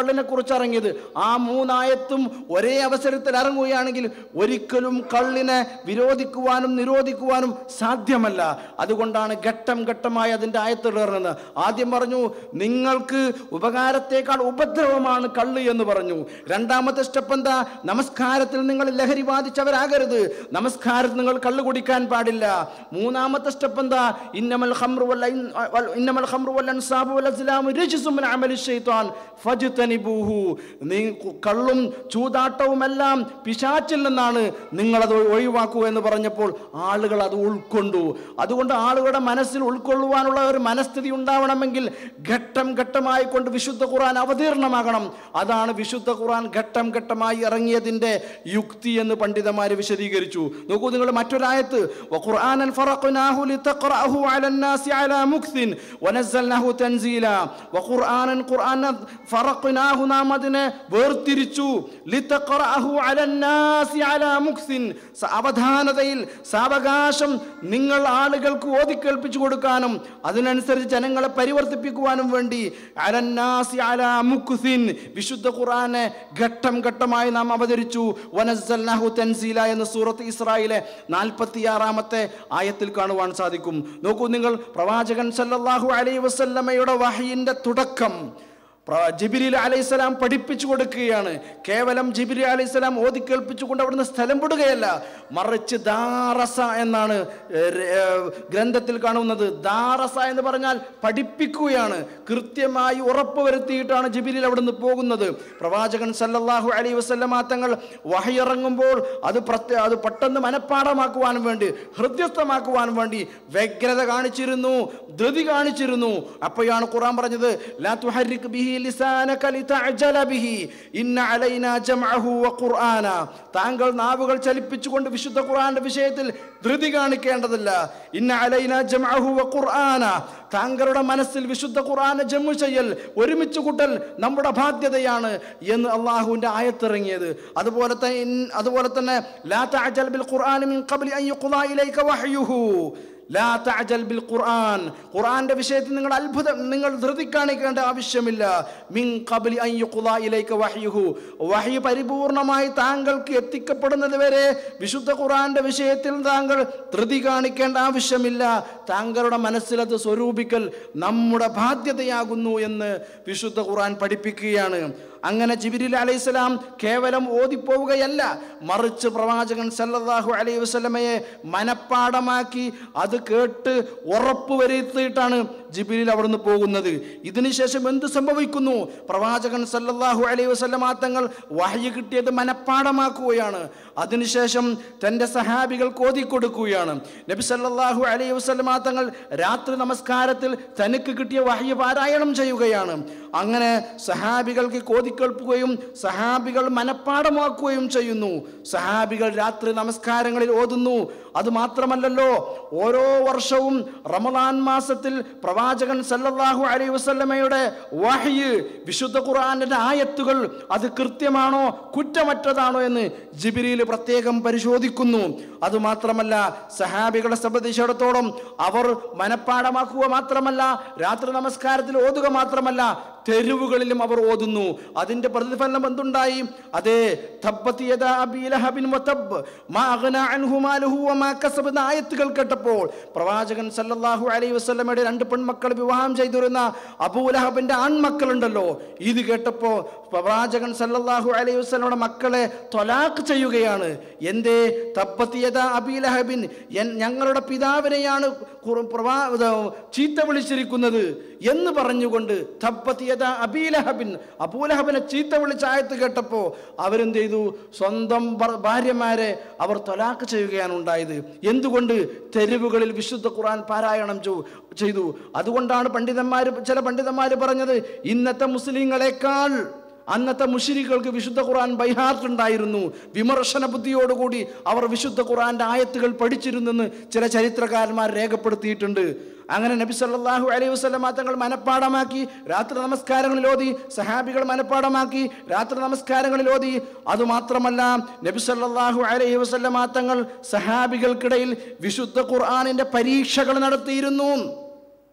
കുറിച്ച് ഇറങ്ങിയത് ആ മൂന്നായത്തും ഒരേ അവസരത്തിൽ ഇറങ്ങുകയാണെങ്കിൽ ഒരിക്കലും കള്ളിനെ വിരോധിക്കുവാനും നിരോധിക്കുവാനും സാധ്യമല്ല അതുകൊണ്ടാണ് ഘട്ടം ഘട്ടമായി അതിൻ്റെ ആയത്തുകൾ ഇറങ്ങുന്നത് ആദ്യം പറഞ്ഞു നിങ്ങൾക്ക് ഉപകാരത്തേക്കാൾ ഉപദ്രവമാണ് കള്ള് എന്ന് പറഞ്ഞു രണ്ടാമത്തെ സ്റ്റെപ്പ് എന്താ നമസ്കാരത്തിൽ നിങ്ങൾ ലഹരി ബാധിച്ചവരാകരുത് നമസ്കാരത്തിൽ നിങ്ങൾ കള്ള് കുടിക്കാൻ പാടില്ല മൂന്നാമത്തെ സ്റ്റെപ്പ് എന്താ ഇന്നമൽ ഖംറു വൽ ഐൻ- വൽ- ഇന്നമൽ ഖംറു വൽ അൻസാബു വൽ അസ്ലാമു രജ്സും മിൻ അമലി ശൈത്താൻ ഫജ്തനിബൂഹു നീ കു- കള്ളും ചൂതാട്ടവും എല്ലാം പിശാച്ചിൽ നിന്നാണ് നിങ്ങളത് ഒഴിവാക്കൂ എന്ന് പറഞ്ഞപ്പോൾ ആളുകൾ അത് ഉൾക്കൊണ്ടു അതുകൊണ്ട് ആളുകളുടെ മനസ്സിൽ ഉൾക്കൊള്ളുവാനുള്ള ഒരു മനസ്ഥിതി ഉണ്ടാവണമെങ്കിൽ ഘട്ടം ഘട്ടമായി കൊണ്ട് വിശുദ്ധ ഖുർആൻ അവതീർണമാകണം അതാണ് വിശുദ്ധ ഖുർആൻ ഘട്ടം ഘട്ടമായി ഇറങ്ങിയതിൻ്റെ യുക്തി എന്ന് പണ്ഡിതന്മാർ വിശദീകരിച്ചു നോക്കൂ നിങ്ങൾ മറ്റൊരായത്ത് وقرآنا فرقناه لتقرأه على الناس على مكث ونزلناه تنزيلا وقرآنا قرآن فرقناه നാം അതിനെ വേർതിരിച്ചു ലിതഖറഅഹു അലന്നാസി അലാ മുക്സിൻ സ- അവധാനതയിൽ സാവകാശം നിങ്ങൾ ആളുകൾക്ക് ഓതിക്കേൽപ്പിച്ചു കൊടുക്കാനും അതിനനുസരിച്ച് ജനങ്ങളെ പരിവർത്തിപ്പിക്കുവാനും വേണ്ടി അലന്നാസി അലാ മുക്സിൻ വിശുദ്ധ ഖുർആനെ ഘട്ടം ഘട്ടമായി നാം അവതരിച്ചു വനസ്സൽനാഹു തൻസീല എന്ന സൂറത്ത് ഇസ്രായേലെ നാൽപ്പത്തിയാറാമത്തെ ആയത്തിൽ കാണുവാൻ സാധിക്കും നോക്കൂ നിങ്ങൾ പ്രവാചകൻ സല്ലല്ലാഹു അലൈഹി വസല്ലമയുടെ വഹയിന്റെ തുടക്കം പ്ര- ജിബിരിൽ അലൈഹിസ്സലാം പഠിപ്പിച്ചു കൊടുക്കുകയാണ് കേവലം ജിബിരി അലൈഹിസ്സലാം ഓതി കേൾപ്പിച്ചുകൊണ്ട് അവിടുന്ന് സ്ഥലം വിടുകയല്ല മറിച്ച് ദാറസ എന്നാണ് ഏ, ഏ, ഗ്രന്ഥത്തിൽ കാണുന്നത് ദാറസ എന്ന് പറഞ്ഞാൽ പഠിപ്പിക്കുകയാണ് കൃത്യമായി ഉറപ്പ് വരുത്തിയിട്ടാണ് ജിബിരിൽ അവിടുന്ന് പോകുന്നത് പ്രവാചകൻ സല്ലല്ലാഹു അലൈഹി വസല്ലമ തങ്ങൾ വഹിയിറങ്ങുമ്പോൾ അത് പ്രത്യേക അത് പെട്ടെന്ന് മനഃപ്പാടമാക്കുവാൻ വേണ്ടി ഹൃദ്യസ്ഥമാക്കുവാൻ വേണ്ടി വ്യഗ്രത കാണിച്ചിരുന്നു ധൃതി കാണിച്ചിരുന്നു അപ്പോഴാണ് ഖുർആൻ പറഞ്ഞത് ലാ തുഹരിക് ബിഹി ലിസാനക ലിതഅജല ബിഹി ഇന്ന അലൈനാ ജംഅഹു വഖുർആന താങ്കൾ നാവുകൾ ചലിപ്പിച്ചുകൊണ്ട് വിശുദ്ധ ഖുർആന്റെ വിഷയത്തിൽ ധൃതി കാണിക്കേണ്ടതില്ല ഇന്ന അലൈനാ ജംഅഹു വഖുർആന താങ്കളുടെ മനസ്സിൽ വിശുദ്ധ ഖുർആനെ ജമ്മു ചെയ്യൽ ഒരുമിച്ച് കൂട്ടൽ നമ്മുടെ ബാധ്യതയാണ് എന്ന് അള്ളാഹുവിന്റെ ആയത്തിറങ്ങിയത് അതുപോലെ തന്നെ അതുപോലെ തന്നെ ലാ തഅജൽ ബിൽ ഖുർആനി മിൻ ഖബ്ലി അൻ യുഖ്ളാ ഇലൈക വഹ്യുഹു ലാ തഅജൽ ബിൽ ഖുർആൻ ഖുർആന്റെ വിഷയത്തിൽ നിങ്ങൾ അത്ഭുതം നിങ്ങൾ ധൃതി കാണിക്കേണ്ട ആവശ്യമില്ല മിൻ ഖബ്ലി അൻ യുഖ്ളാ ഇലൈക വഹ്യുഹു വഹി പരിപൂർണമായി താങ്കൾക്ക് എത്തിക്കപ്പെടുന്നത് വരെ വിശുദ്ധ ഖുർആന്റെ വിഷയത്തിൽ താങ്കൾ ധൃതി കാണിക്കേണ്ട ആവശ്യമില്ല താങ്കളുടെ മനസ്സിൽ അത് സ്വരൂപിക്കൽ നമ്മുടെ ബാധ്യതയാകുന്നു എന്ന് വിശുദ്ധ ഖുർആൻ പഠിപ്പിക്കുകയാണ് അങ്ങനെ ജിബിരിൽ അലൈഹിസ്സലാം കേവലം ഓതിപ്പോവുകയല്ല മറിച്ച് പ്രവാചകൻ സല്ലല്ലാഹു അലൈഹി വസല്ലമയെ മനപ്പാടമാക്കി അത് കേട്ട് ഉറപ്പ് വരുത്തിയിട്ടാണ് ജിബിരിൽ അവിടുന്ന് പോകുന്നത് ഇതിനുശേഷം എന്ത് സംഭവിക്കുന്നു പ്രവാചകൻ സല്ലല്ലാഹു അലൈഹി വസല്ലമ തങ്ങൾ വഹ്യ് കിട്ടിയത് മനപ്പാടമാക്കുകയാണ് അതിനുശേഷം തൻ്റെ സഹാബികൾക്ക് ഓതിക്കൊടുക്കുകയാണ് നബി സല്ലല്ലാഹു അലൈഹി വസല്ലമ തങ്ങൾ രാത്രി നമസ്കാരത്തിൽ തനിക്ക് കിട്ടിയ വഹ്യ് പാരായണം ചെയ്യുകയാണ് അങ്ങനെ സഹാബികൾക്ക് കോതിക്കേൾപ്പുകയും സഹാബികൾ മനപ്പാടമാക്കുകയും ചെയ്യുന്നു സഹാബികൾ രാത്രി നമസ്കാരങ്ങളിൽ ഓതുന്നു അത് മാത്രമല്ലല്ലോ ഓരോ വർഷവും റമദാൻ മാസത്തിൽ പ്രവാചകൻ സല്ലല്ലാഹു അലൈഹി വസല്ലമയുടെ വഹ്യ് വിശുദ്ധ ഖുർആനിന്റെ ആയത്തുകൾ അത് കൃത്യമാണോ കുറ്റമറ്റതാണോ എന്ന് ജിബിരിയിൽ പ്രത്യേകം പരിശോധിക്കുന്നു അത് മാത്രമല്ല സഹാബികളെ സംബന്ധിച്ചിടത്തോളം അവർ മനപ്പാടമാക്കുക മാത്രമല്ല രാത്രി നമസ്കാരത്തിൽ ഓതുക മാത്രമല്ല തെരുവുകളിലും അവർ ഓതുന്നു അതിന്റെ പ്രതിഫലനം എന്തുണ്ടായി അതെ തബ്ബത് യദാ അബീ ലഹബിൻ വതബ് മാ അഗ്നാ അൻഹു മാലുഹു വമാ കസബ് എന്ന ആയത്തുകൾ കേട്ടപ്പോൾ പ്രവാചകൻ സല്ലല്ലാഹു അലൈഹി വസല്ലമയുടെ രണ്ട് പെൺമക്കൾ വിവാഹം ചെയ്തിരുന്ന അബൂലഹബിന്റെ ആൺമക്കളുണ്ടല്ലോ ഇത് കേട്ടപ്പോൾ പ്രവാചകൻ സല്ലല്ലാഹു അലൈഹി വസല്ലമയുടെ മക്കളെ തൊലാക്ക് ചെയ്യുകയാണ് എന്തേ തബ്ബത് യദാ അബീ ലഹബിൻ എൻ- ഞങ്ങളുടെ പിതാവിനെയാണ് ഖുർ- പ്രവാ ഇത് ചീത്ത വിളിച്ചിരിക്കുന്നത് എന്ന് പറഞ്ഞുകൊണ്ട് തബ്ബത് യദാ അബീ ലഹബിൻ അബൂലഹബിനെ ചീത്ത വിളിച്ച ആയത്ത് കേട്ടപ്പോൾ അവരെന്ത് ചെയ്തു സ്വന്തം ഭർ- ഭാര്യമാരെ അവർ തൊലാക്ക് ചെയ്യുകയാണ് ഉണ്ടായത് എന്തുകൊണ്ട് തെരുവുകളിൽ വിശുദ്ധ ഖുർആൻ പാരായണം ചോ- ചെയ്തു അതുകൊണ്ടാണ് പണ്ഡിതന്മാർ ചില പണ്ഡിതന്മാർ പറഞ്ഞത് ഇന്നത്തെ മുസ്ലിങ്ങളെക്കാൾ അന്നത്തെ മുഷിരികൾക്ക് വിശുദ്ധ ഖുർആൻ ബൈഹാർട്ട് ഉണ്ടായിരുന്നു വിമർശന ബുദ്ധിയോടുകൂടി അവർ വിശുദ്ധ ഖുർആന്റെ ആയത്തുകൾ പഠിച്ചിരുന്നെന്ന് ചില ചരിത്രകാരന്മാർ രേഖപ്പെടുത്തിയിട്ടുണ്ട് അങ്ങനെ നബി സല്ലല്ലാഹു അലൈഹി വസല്ലമ തങ്ങൾ മനപ്പാടമാക്കി രാത്രി നമസ്കാരങ്ങളിൽ ഓതി സഹാബികൾ മനപ്പാടമാക്കി രാത്രി നമസ്കാരങ്ങളിൽ ഓതി അതുമാത്രമല്ല നബി സല്ലല്ലാഹു അലൈഹി വസല്ലമ തങ്ങൾ സഹാബികൾക്കിടയിൽ വിശുദ്ധ ഖുർആനിന്റെ പരീക്ഷകൾ നടത്തിയിരുന്നു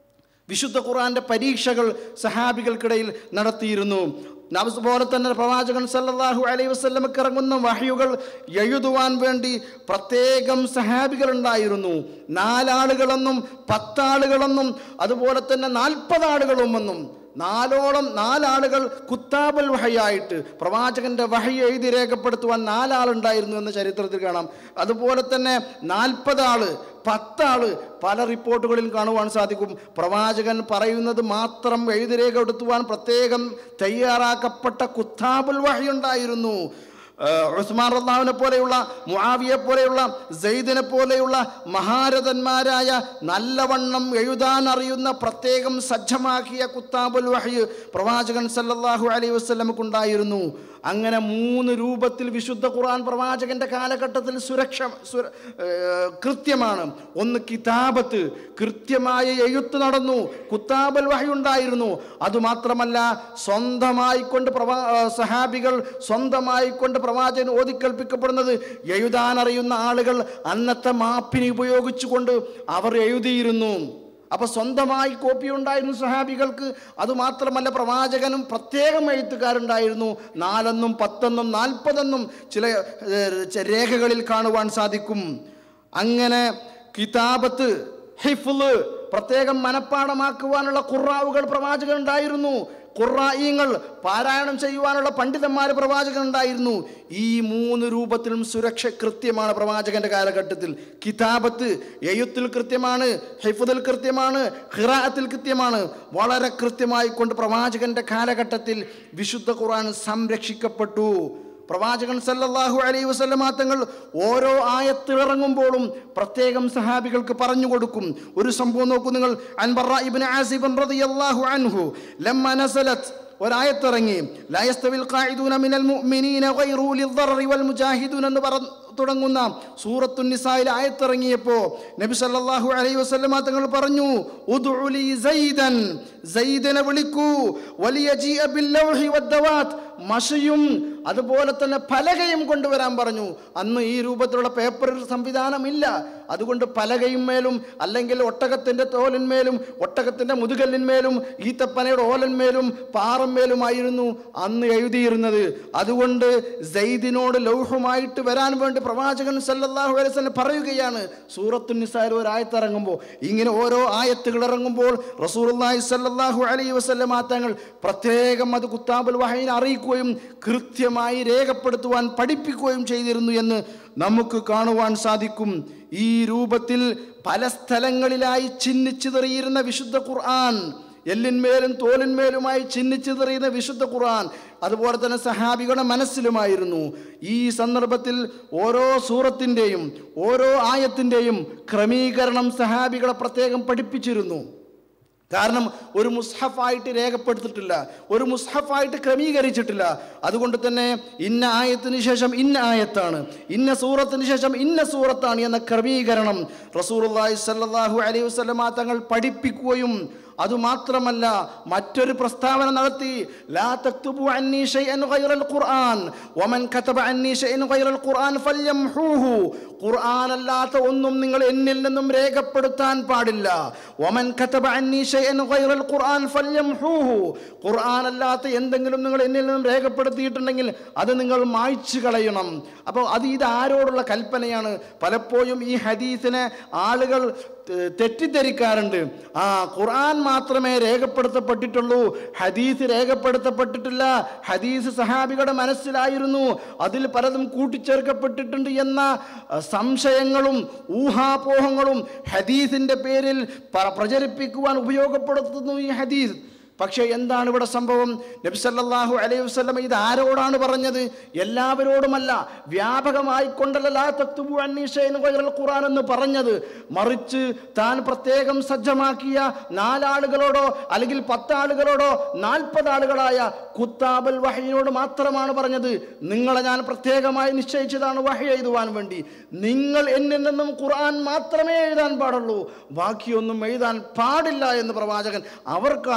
വിശുദ്ധ ഖുർആന്റെ പരീക്ഷകൾ സഹാബികൾക്കിടയിൽ നടത്തിയിരുന്നു അതുപോലെ തന്നെ പ്രവാചകൻ സല്ലല്ലാഹു അലൈഹി വസല്ലമക്ക് ഇറങ്ങുന്ന വഹയുകൾ എഴുതുവാൻ വേണ്ടി പ്രത്യേകം സഹാബികൾ ഉണ്ടായിരുന്നു നാലാളുകളെന്നും പത്താളുകളെന്നും അതുപോലെ തന്നെ നാൽപ്പത് ആളുകളുമെന്നും നാലോളം നാലാളുകൾ കുത്താബൽ വഹയായിട്ട് പ്രവാചകന്റെ വഹി എഴുതി രേഖപ്പെടുത്തുവാൻ നാലാളുണ്ടായിരുന്നു എന്ന ചരിത്രത്തിൽ കാണാം അതുപോലെ തന്നെ നാൽപ്പത് ആള് പത്താള് പല റിപ്പോർട്ടുകളിൽ കാണുവാൻ സാധിക്കും പ്രവാചകൻ പറയുന്നത് മാത്രം എഴുതി രേഖപ്പെടുത്തുവാൻ പ്രത്യേകം തയ്യാറാക്കപ്പെട്ട കുത്താബുൽ വഹി ഉണ്ടായിരുന്നു ഏഹ് ഉസ്മാൻ റദ്ദാവിനെ പോലെയുള്ള മുആവിയെ പോലെയുള്ള സെയ്ദിനെ പോലെയുള്ള മഹാരഥന്മാരായ നല്ലവണ്ണം എഴുതാൻ അറിയുന്ന പ്രത്യേകം സജ്ജമാക്കിയ കുത്താബുൽ വഹി പ്രവാചകൻ സല്ലല്ലാഹു അലൈഹി വസല്ലമക്കുണ്ടായിരുന്നു അങ്ങനെ മൂന്ന് രൂപത്തിൽ വിശുദ്ധ ഖുർആൻ പ്രവാചകന്റെ കാലഘട്ടത്തിൽ സുരക്ഷ സുര- ഏഹ് കൃത്യമാണ് ഒന്ന് കിതാബത്ത് കൃത്യമായ എഴുത്ത് നടന്നു കുത്താബൽ വഹി ഉണ്ടായിരുന്നു അതുമാത്രമല്ല സ്വന്തമായി കൊണ്ട് പ്രവാ ഏഹ് സഹാബികൾ സ്വന്തമായി കൊണ്ട് പ്രവാചകൻ ഓതിക്കൽപ്പിക്കപ്പെടുന്നത് എഴുതാൻ അറിയുന്ന ആളുകൾ അന്നത്തെ മാപ്പിനെ ഉപയോഗിച്ചുകൊണ്ട് അവർ എഴുതിയിരുന്നു അപ്പൊ സ്വന്തമായി കോപ്പി ഉണ്ടായിരുന്നു സഹാബികൾക്ക് അതുമാത്രമല്ല പ്രവാചകനും പ്രത്യേകം എഴുത്തുകാരുണ്ടായിരുന്നു നാലെന്നും പത്തെന്നും നാൽപ്പതെന്നും ചില ഏഹ്, ച- രേഖകളിൽ കാണുവാൻ സാധിക്കും അങ്ങനെ കിതാബത്ത് ഹിഫ്ല് പ്രത്യേകം മനഃപ്പാടമാക്കുവാനുള്ള ഖുറാവുകൾ പ്രവാചകൻ ഉണ്ടായിരുന്നു ഖുറായിങ്ങൾ പാരായണം ചെയ്യുവാനുള്ള പണ്ഡിതന്മാർ പ്രവാചകൻ ഉണ്ടായിരുന്നു ഈ മൂന്ന് രൂപത്തിലും സുരക്ഷ കൃത്യമാണ് പ്രവാചകന്റെ കാലഘട്ടത്തിൽ കിതാബത്ത് എഴുത്തിൽ കൃത്യമാണ് ഹൈഫുദിൽ കൃത്യമാണ് ഖിറാഅത്തിൽ കൃത്യമാണ് വളരെ കൃത്യമായി കൊണ്ട് പ്രവാചകന്റെ കാലഘട്ടത്തിൽ വിശുദ്ധ ഖുർആൻ സംരക്ഷിക്കപ്പെട്ടു പ്രവാചകൻ സല്ലല്ലാഹു അലൈഹി വസല്ലമ തങ്ങൾ ഓരോ ആയത്ത് ഇറങ്ങുമ്പോഴും പ്രത്യേകം സഹാബികൾക്ക് പറഞ്ഞു കൊടുക്കും ഒരു സംഭവം നോക്കൂ നിങ്ങൾ അൻബറ ഇബ്നു ആസിബ് റളിയല്ലാഹു അൻഹു ലമ്മ നസലത് ഒരായത്തിറങ്ങി ലായസ്തവിൽ ഖായിദൂന മിനൽ മുഅ്മിനീന ഗൈറു ലിദ്ദററി വൽ മുജാഹിദൂൻ എന്ന് പറ തുടങ്ങുന്ന സൂറത്തു നിസായിൽ ആയത്തിറങ്ങിയപ്പോൾ നബി സല്ലല്ലാഹു അലൈഹി വസല്ലമ തങ്ങൾ പറഞ്ഞു ഉദ്ഉ ലി സൈദൻ സൈദനെ വിളിക്കൂ വലിയജീഅ ബിൽ ലൗഹി വദ്ദവാത്ത് മഷയും അതുപോലെ തന്നെ പലകയും കൊണ്ടുവരാൻ പറഞ്ഞു അന്ന് ഈ രൂപത്തിലുള്ള പേപ്പർ സംവിധാനമില്ല അതുകൊണ്ട് പലകയും മേലും അല്ലെങ്കിൽ ഒട്ടകത്തിൻ്റെ തോലിന്മേലും ഒട്ടകത്തിൻ്റെ മുതുകല്ലിന്മേലും ഈത്തപ്പനയുടെ ഓലന്മേലും പാറന്മേലുമായിരുന്നു അന്ന് എഴുതിയിരുന്നത് അതുകൊണ്ട് സെയ്ദിനോട് ലൗഹുമായിട്ട് വരാൻ വേണ്ടി പ്രവാചകൻ സല്ലല്ലാഹു അലൈഹി വസല്ലം പറയുകയാണ് സൂറത്തു നിസായിൽ ഒരു ആയത്ത് ഇറങ്ങുമ്പോൾ ഇങ്ങനെ ഓരോ ആയത്തുകൾ ഇറങ്ങുമ്പോൾ റസൂലുള്ളാഹി സല്ലല്ലാഹു അലൈഹി വസല്ലം തങ്ങൾ പ്രത്യേകം അത് കുത്താബുൽ വഹയിനെ അറിയിക്കുകയും കൃത്യമായി രേഖപ്പെടുത്തുവാൻ പഠിപ്പിക്കുകയും ചെയ്തിരുന്നു എന്ന് നമുക്ക് കാണുവാൻ സാധിക്കും ഈ രൂപത്തിൽ പല സ്ഥലങ്ങളിലായി ചിഹ്നിച്ചിതറിയിരുന്ന വിശുദ്ധ ഖുർആൻ എല്ലിന്മേലും തോലിന്മേലുമായി ചിഹ്നിച്ചിതറിയുന്ന വിശുദ്ധ ഖുർആൻ അതുപോലെ തന്നെ സഹാബികളുടെ മനസ്സിലുമായിരുന്നു ഈ സന്ദർഭത്തിൽ ഓരോ സൂറത്തിൻ്റെയും ഓരോ ആയത്തിൻ്റെയും ക്രമീകരണം സഹാബികളെ പ്രത്യേകം പഠിപ്പിച്ചിരുന്നു കാരണം ഒരു മുസ്ഹഫായിട്ട് രേഖപ്പെടുത്തിയിട്ടില്ല ഒരു മുസ്ഹഫായിട്ട് ക്രമീകരിച്ചിട്ടില്ല അതുകൊണ്ട് തന്നെ ഇന്ന ആയത്തിന് ശേഷം ഇന്ന ആയത്താണ് ഇന്ന സൂറത്തിന് ശേഷം ഇന്ന സൂറത്താണ് എന്ന ക്രമീകരണം റസൂലുള്ളാഹി സ്വല്ലല്ലാഹു അലൈഹി വസല്ലമ തങ്ങൾ പഠിപ്പിക്കുകയും അതുമാത്രമല്ല മറ്റൊരു പ്രസ്താവന നടത്തി ലാ തക്തുബു അന്നി ഷൈഅൻ ഗൈറൽ ഖുർആൻ വമൻ കതബ അന്നി ഷൈഅൻ ഗൈറൽ ഖുർആൻ ഫല്യംഹൂഹു ഖുർആൻ അല്ലാത്ത ഒന്നും നിങ്ങൾ എന്നിൽ നിന്നും രേഖപ്പെടുത്താൻ പാടില്ല വമൻ കതബ അന്നി ഷൈഅൻ ഗൈറൽ ഖുർആൻ ഫല്യംഹൂഹു ഖുർആൻ അല്ലാത്ത എന്തെങ്കിലും നിങ്ങൾ എന്നിൽ നിന്നും രേഖപ്പെടുത്തിയിട്ടുണ്ടെങ്കിൽ അത് നിങ്ങൾ മായ്ച്ചു കളയണം അപ്പോൾ അത് ഇത് ആരോടുള്ള കൽപ്പനയാണ് പലപ്പോഴും ഈ ഹദീസിനെ ആളുകൾ തെ- തെറ്റിദ്ധരിക്കാറുണ്ട് ആ ഖുർആൻ മാത്രമേ രേഖപ്പെടുത്തപ്പെട്ടിട്ടുള്ളൂ ഹദീസ് രേഖപ്പെടുത്തപ്പെട്ടിട്ടില്ല ഹദീസ് സഹാബികളുടെ മനസ്സിലായിരുന്നു അതിൽ പലതും കൂട്ടിച്ചേർക്കപ്പെട്ടിട്ടുണ്ട് എന്ന അഹ്, സംശയങ്ങളും ഊഹാപോഹങ്ങളും ഹദീസിന്റെ പേരിൽ പ- പ്രചരിപ്പിക്കുവാൻ ഉപയോഗപ്പെടുത്തുന്നു ഈ ഹദീസ് പക്ഷേ എന്താണ് ഇവിടെ സംഭവം നബി സല്ലല്ലാഹു അലൈഹി വസല്ലം ഇത് ആരോടാണ് പറഞ്ഞത് എല്ലാവരോടുമല്ല വ്യാപകമായി കൊണ്ടല്ല ലാ തക്തുബു അന്നി ഷൈഅൻ ഗൈറൽ ഖുർആൻ എന്ന് പറഞ്ഞത് മറിച്ച് താൻ പ്രത്യേകം സജ്ജമാക്കിയ നാലാളുകളോടോ അല്ലെങ്കിൽ പത്താളുകളോടോ നാൽപ്പത് ആളുകളായ കുത്താബൽ വഹയിനോട് മാത്രമാണ് പറഞ്ഞത് നിങ്ങളെ ഞാൻ പ്രത്യേകമായി നിശ്ചയിച്ചതാണ് വഹി എഴുതുവാൻ വേണ്ടി നിങ്ങൾ എന്നിൽ നിന്നും ഖുർആൻ മാത്രമേ എഴുതാൻ പാടുള്ളൂ ബാക്കിയൊന്നും എഴുതാൻ പാടില്ല എന്ന് പ്രവാചകൻ അവർക്കാണ് നിർദ്ദേശം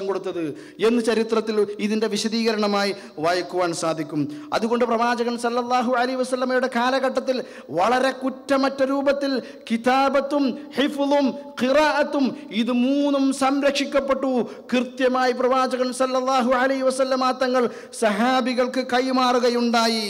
അവകാശം കൊടുത്തത് എന്ന് ചരിത്രത്തിൽ ഇതിൻ്റെ വിശദീകരണമായി വായിക്കുവാൻ സാധിക്കും അതുകൊണ്ട് പ്രവാചകൻ സല്ലല്ലാഹു അലൈഹി വസല്ലമയുടെ കാലഘട്ടത്തിൽ വളരെ കുറ്റമറ്റ രൂപത്തിൽ കിതാബത്തും ഹിഫുലും ഖിറാഅത്തും ഇത് മൂന്നും സംരക്ഷിക്കപ്പെട്ടു കൃത്യമായി പ്രവാചകൻ സല്ലല്ലാഹു അലൈഹി വസല്ലമ തങ്ങൾ സഹാബികൾക്ക് കൈമാറുകയുണ്ടായി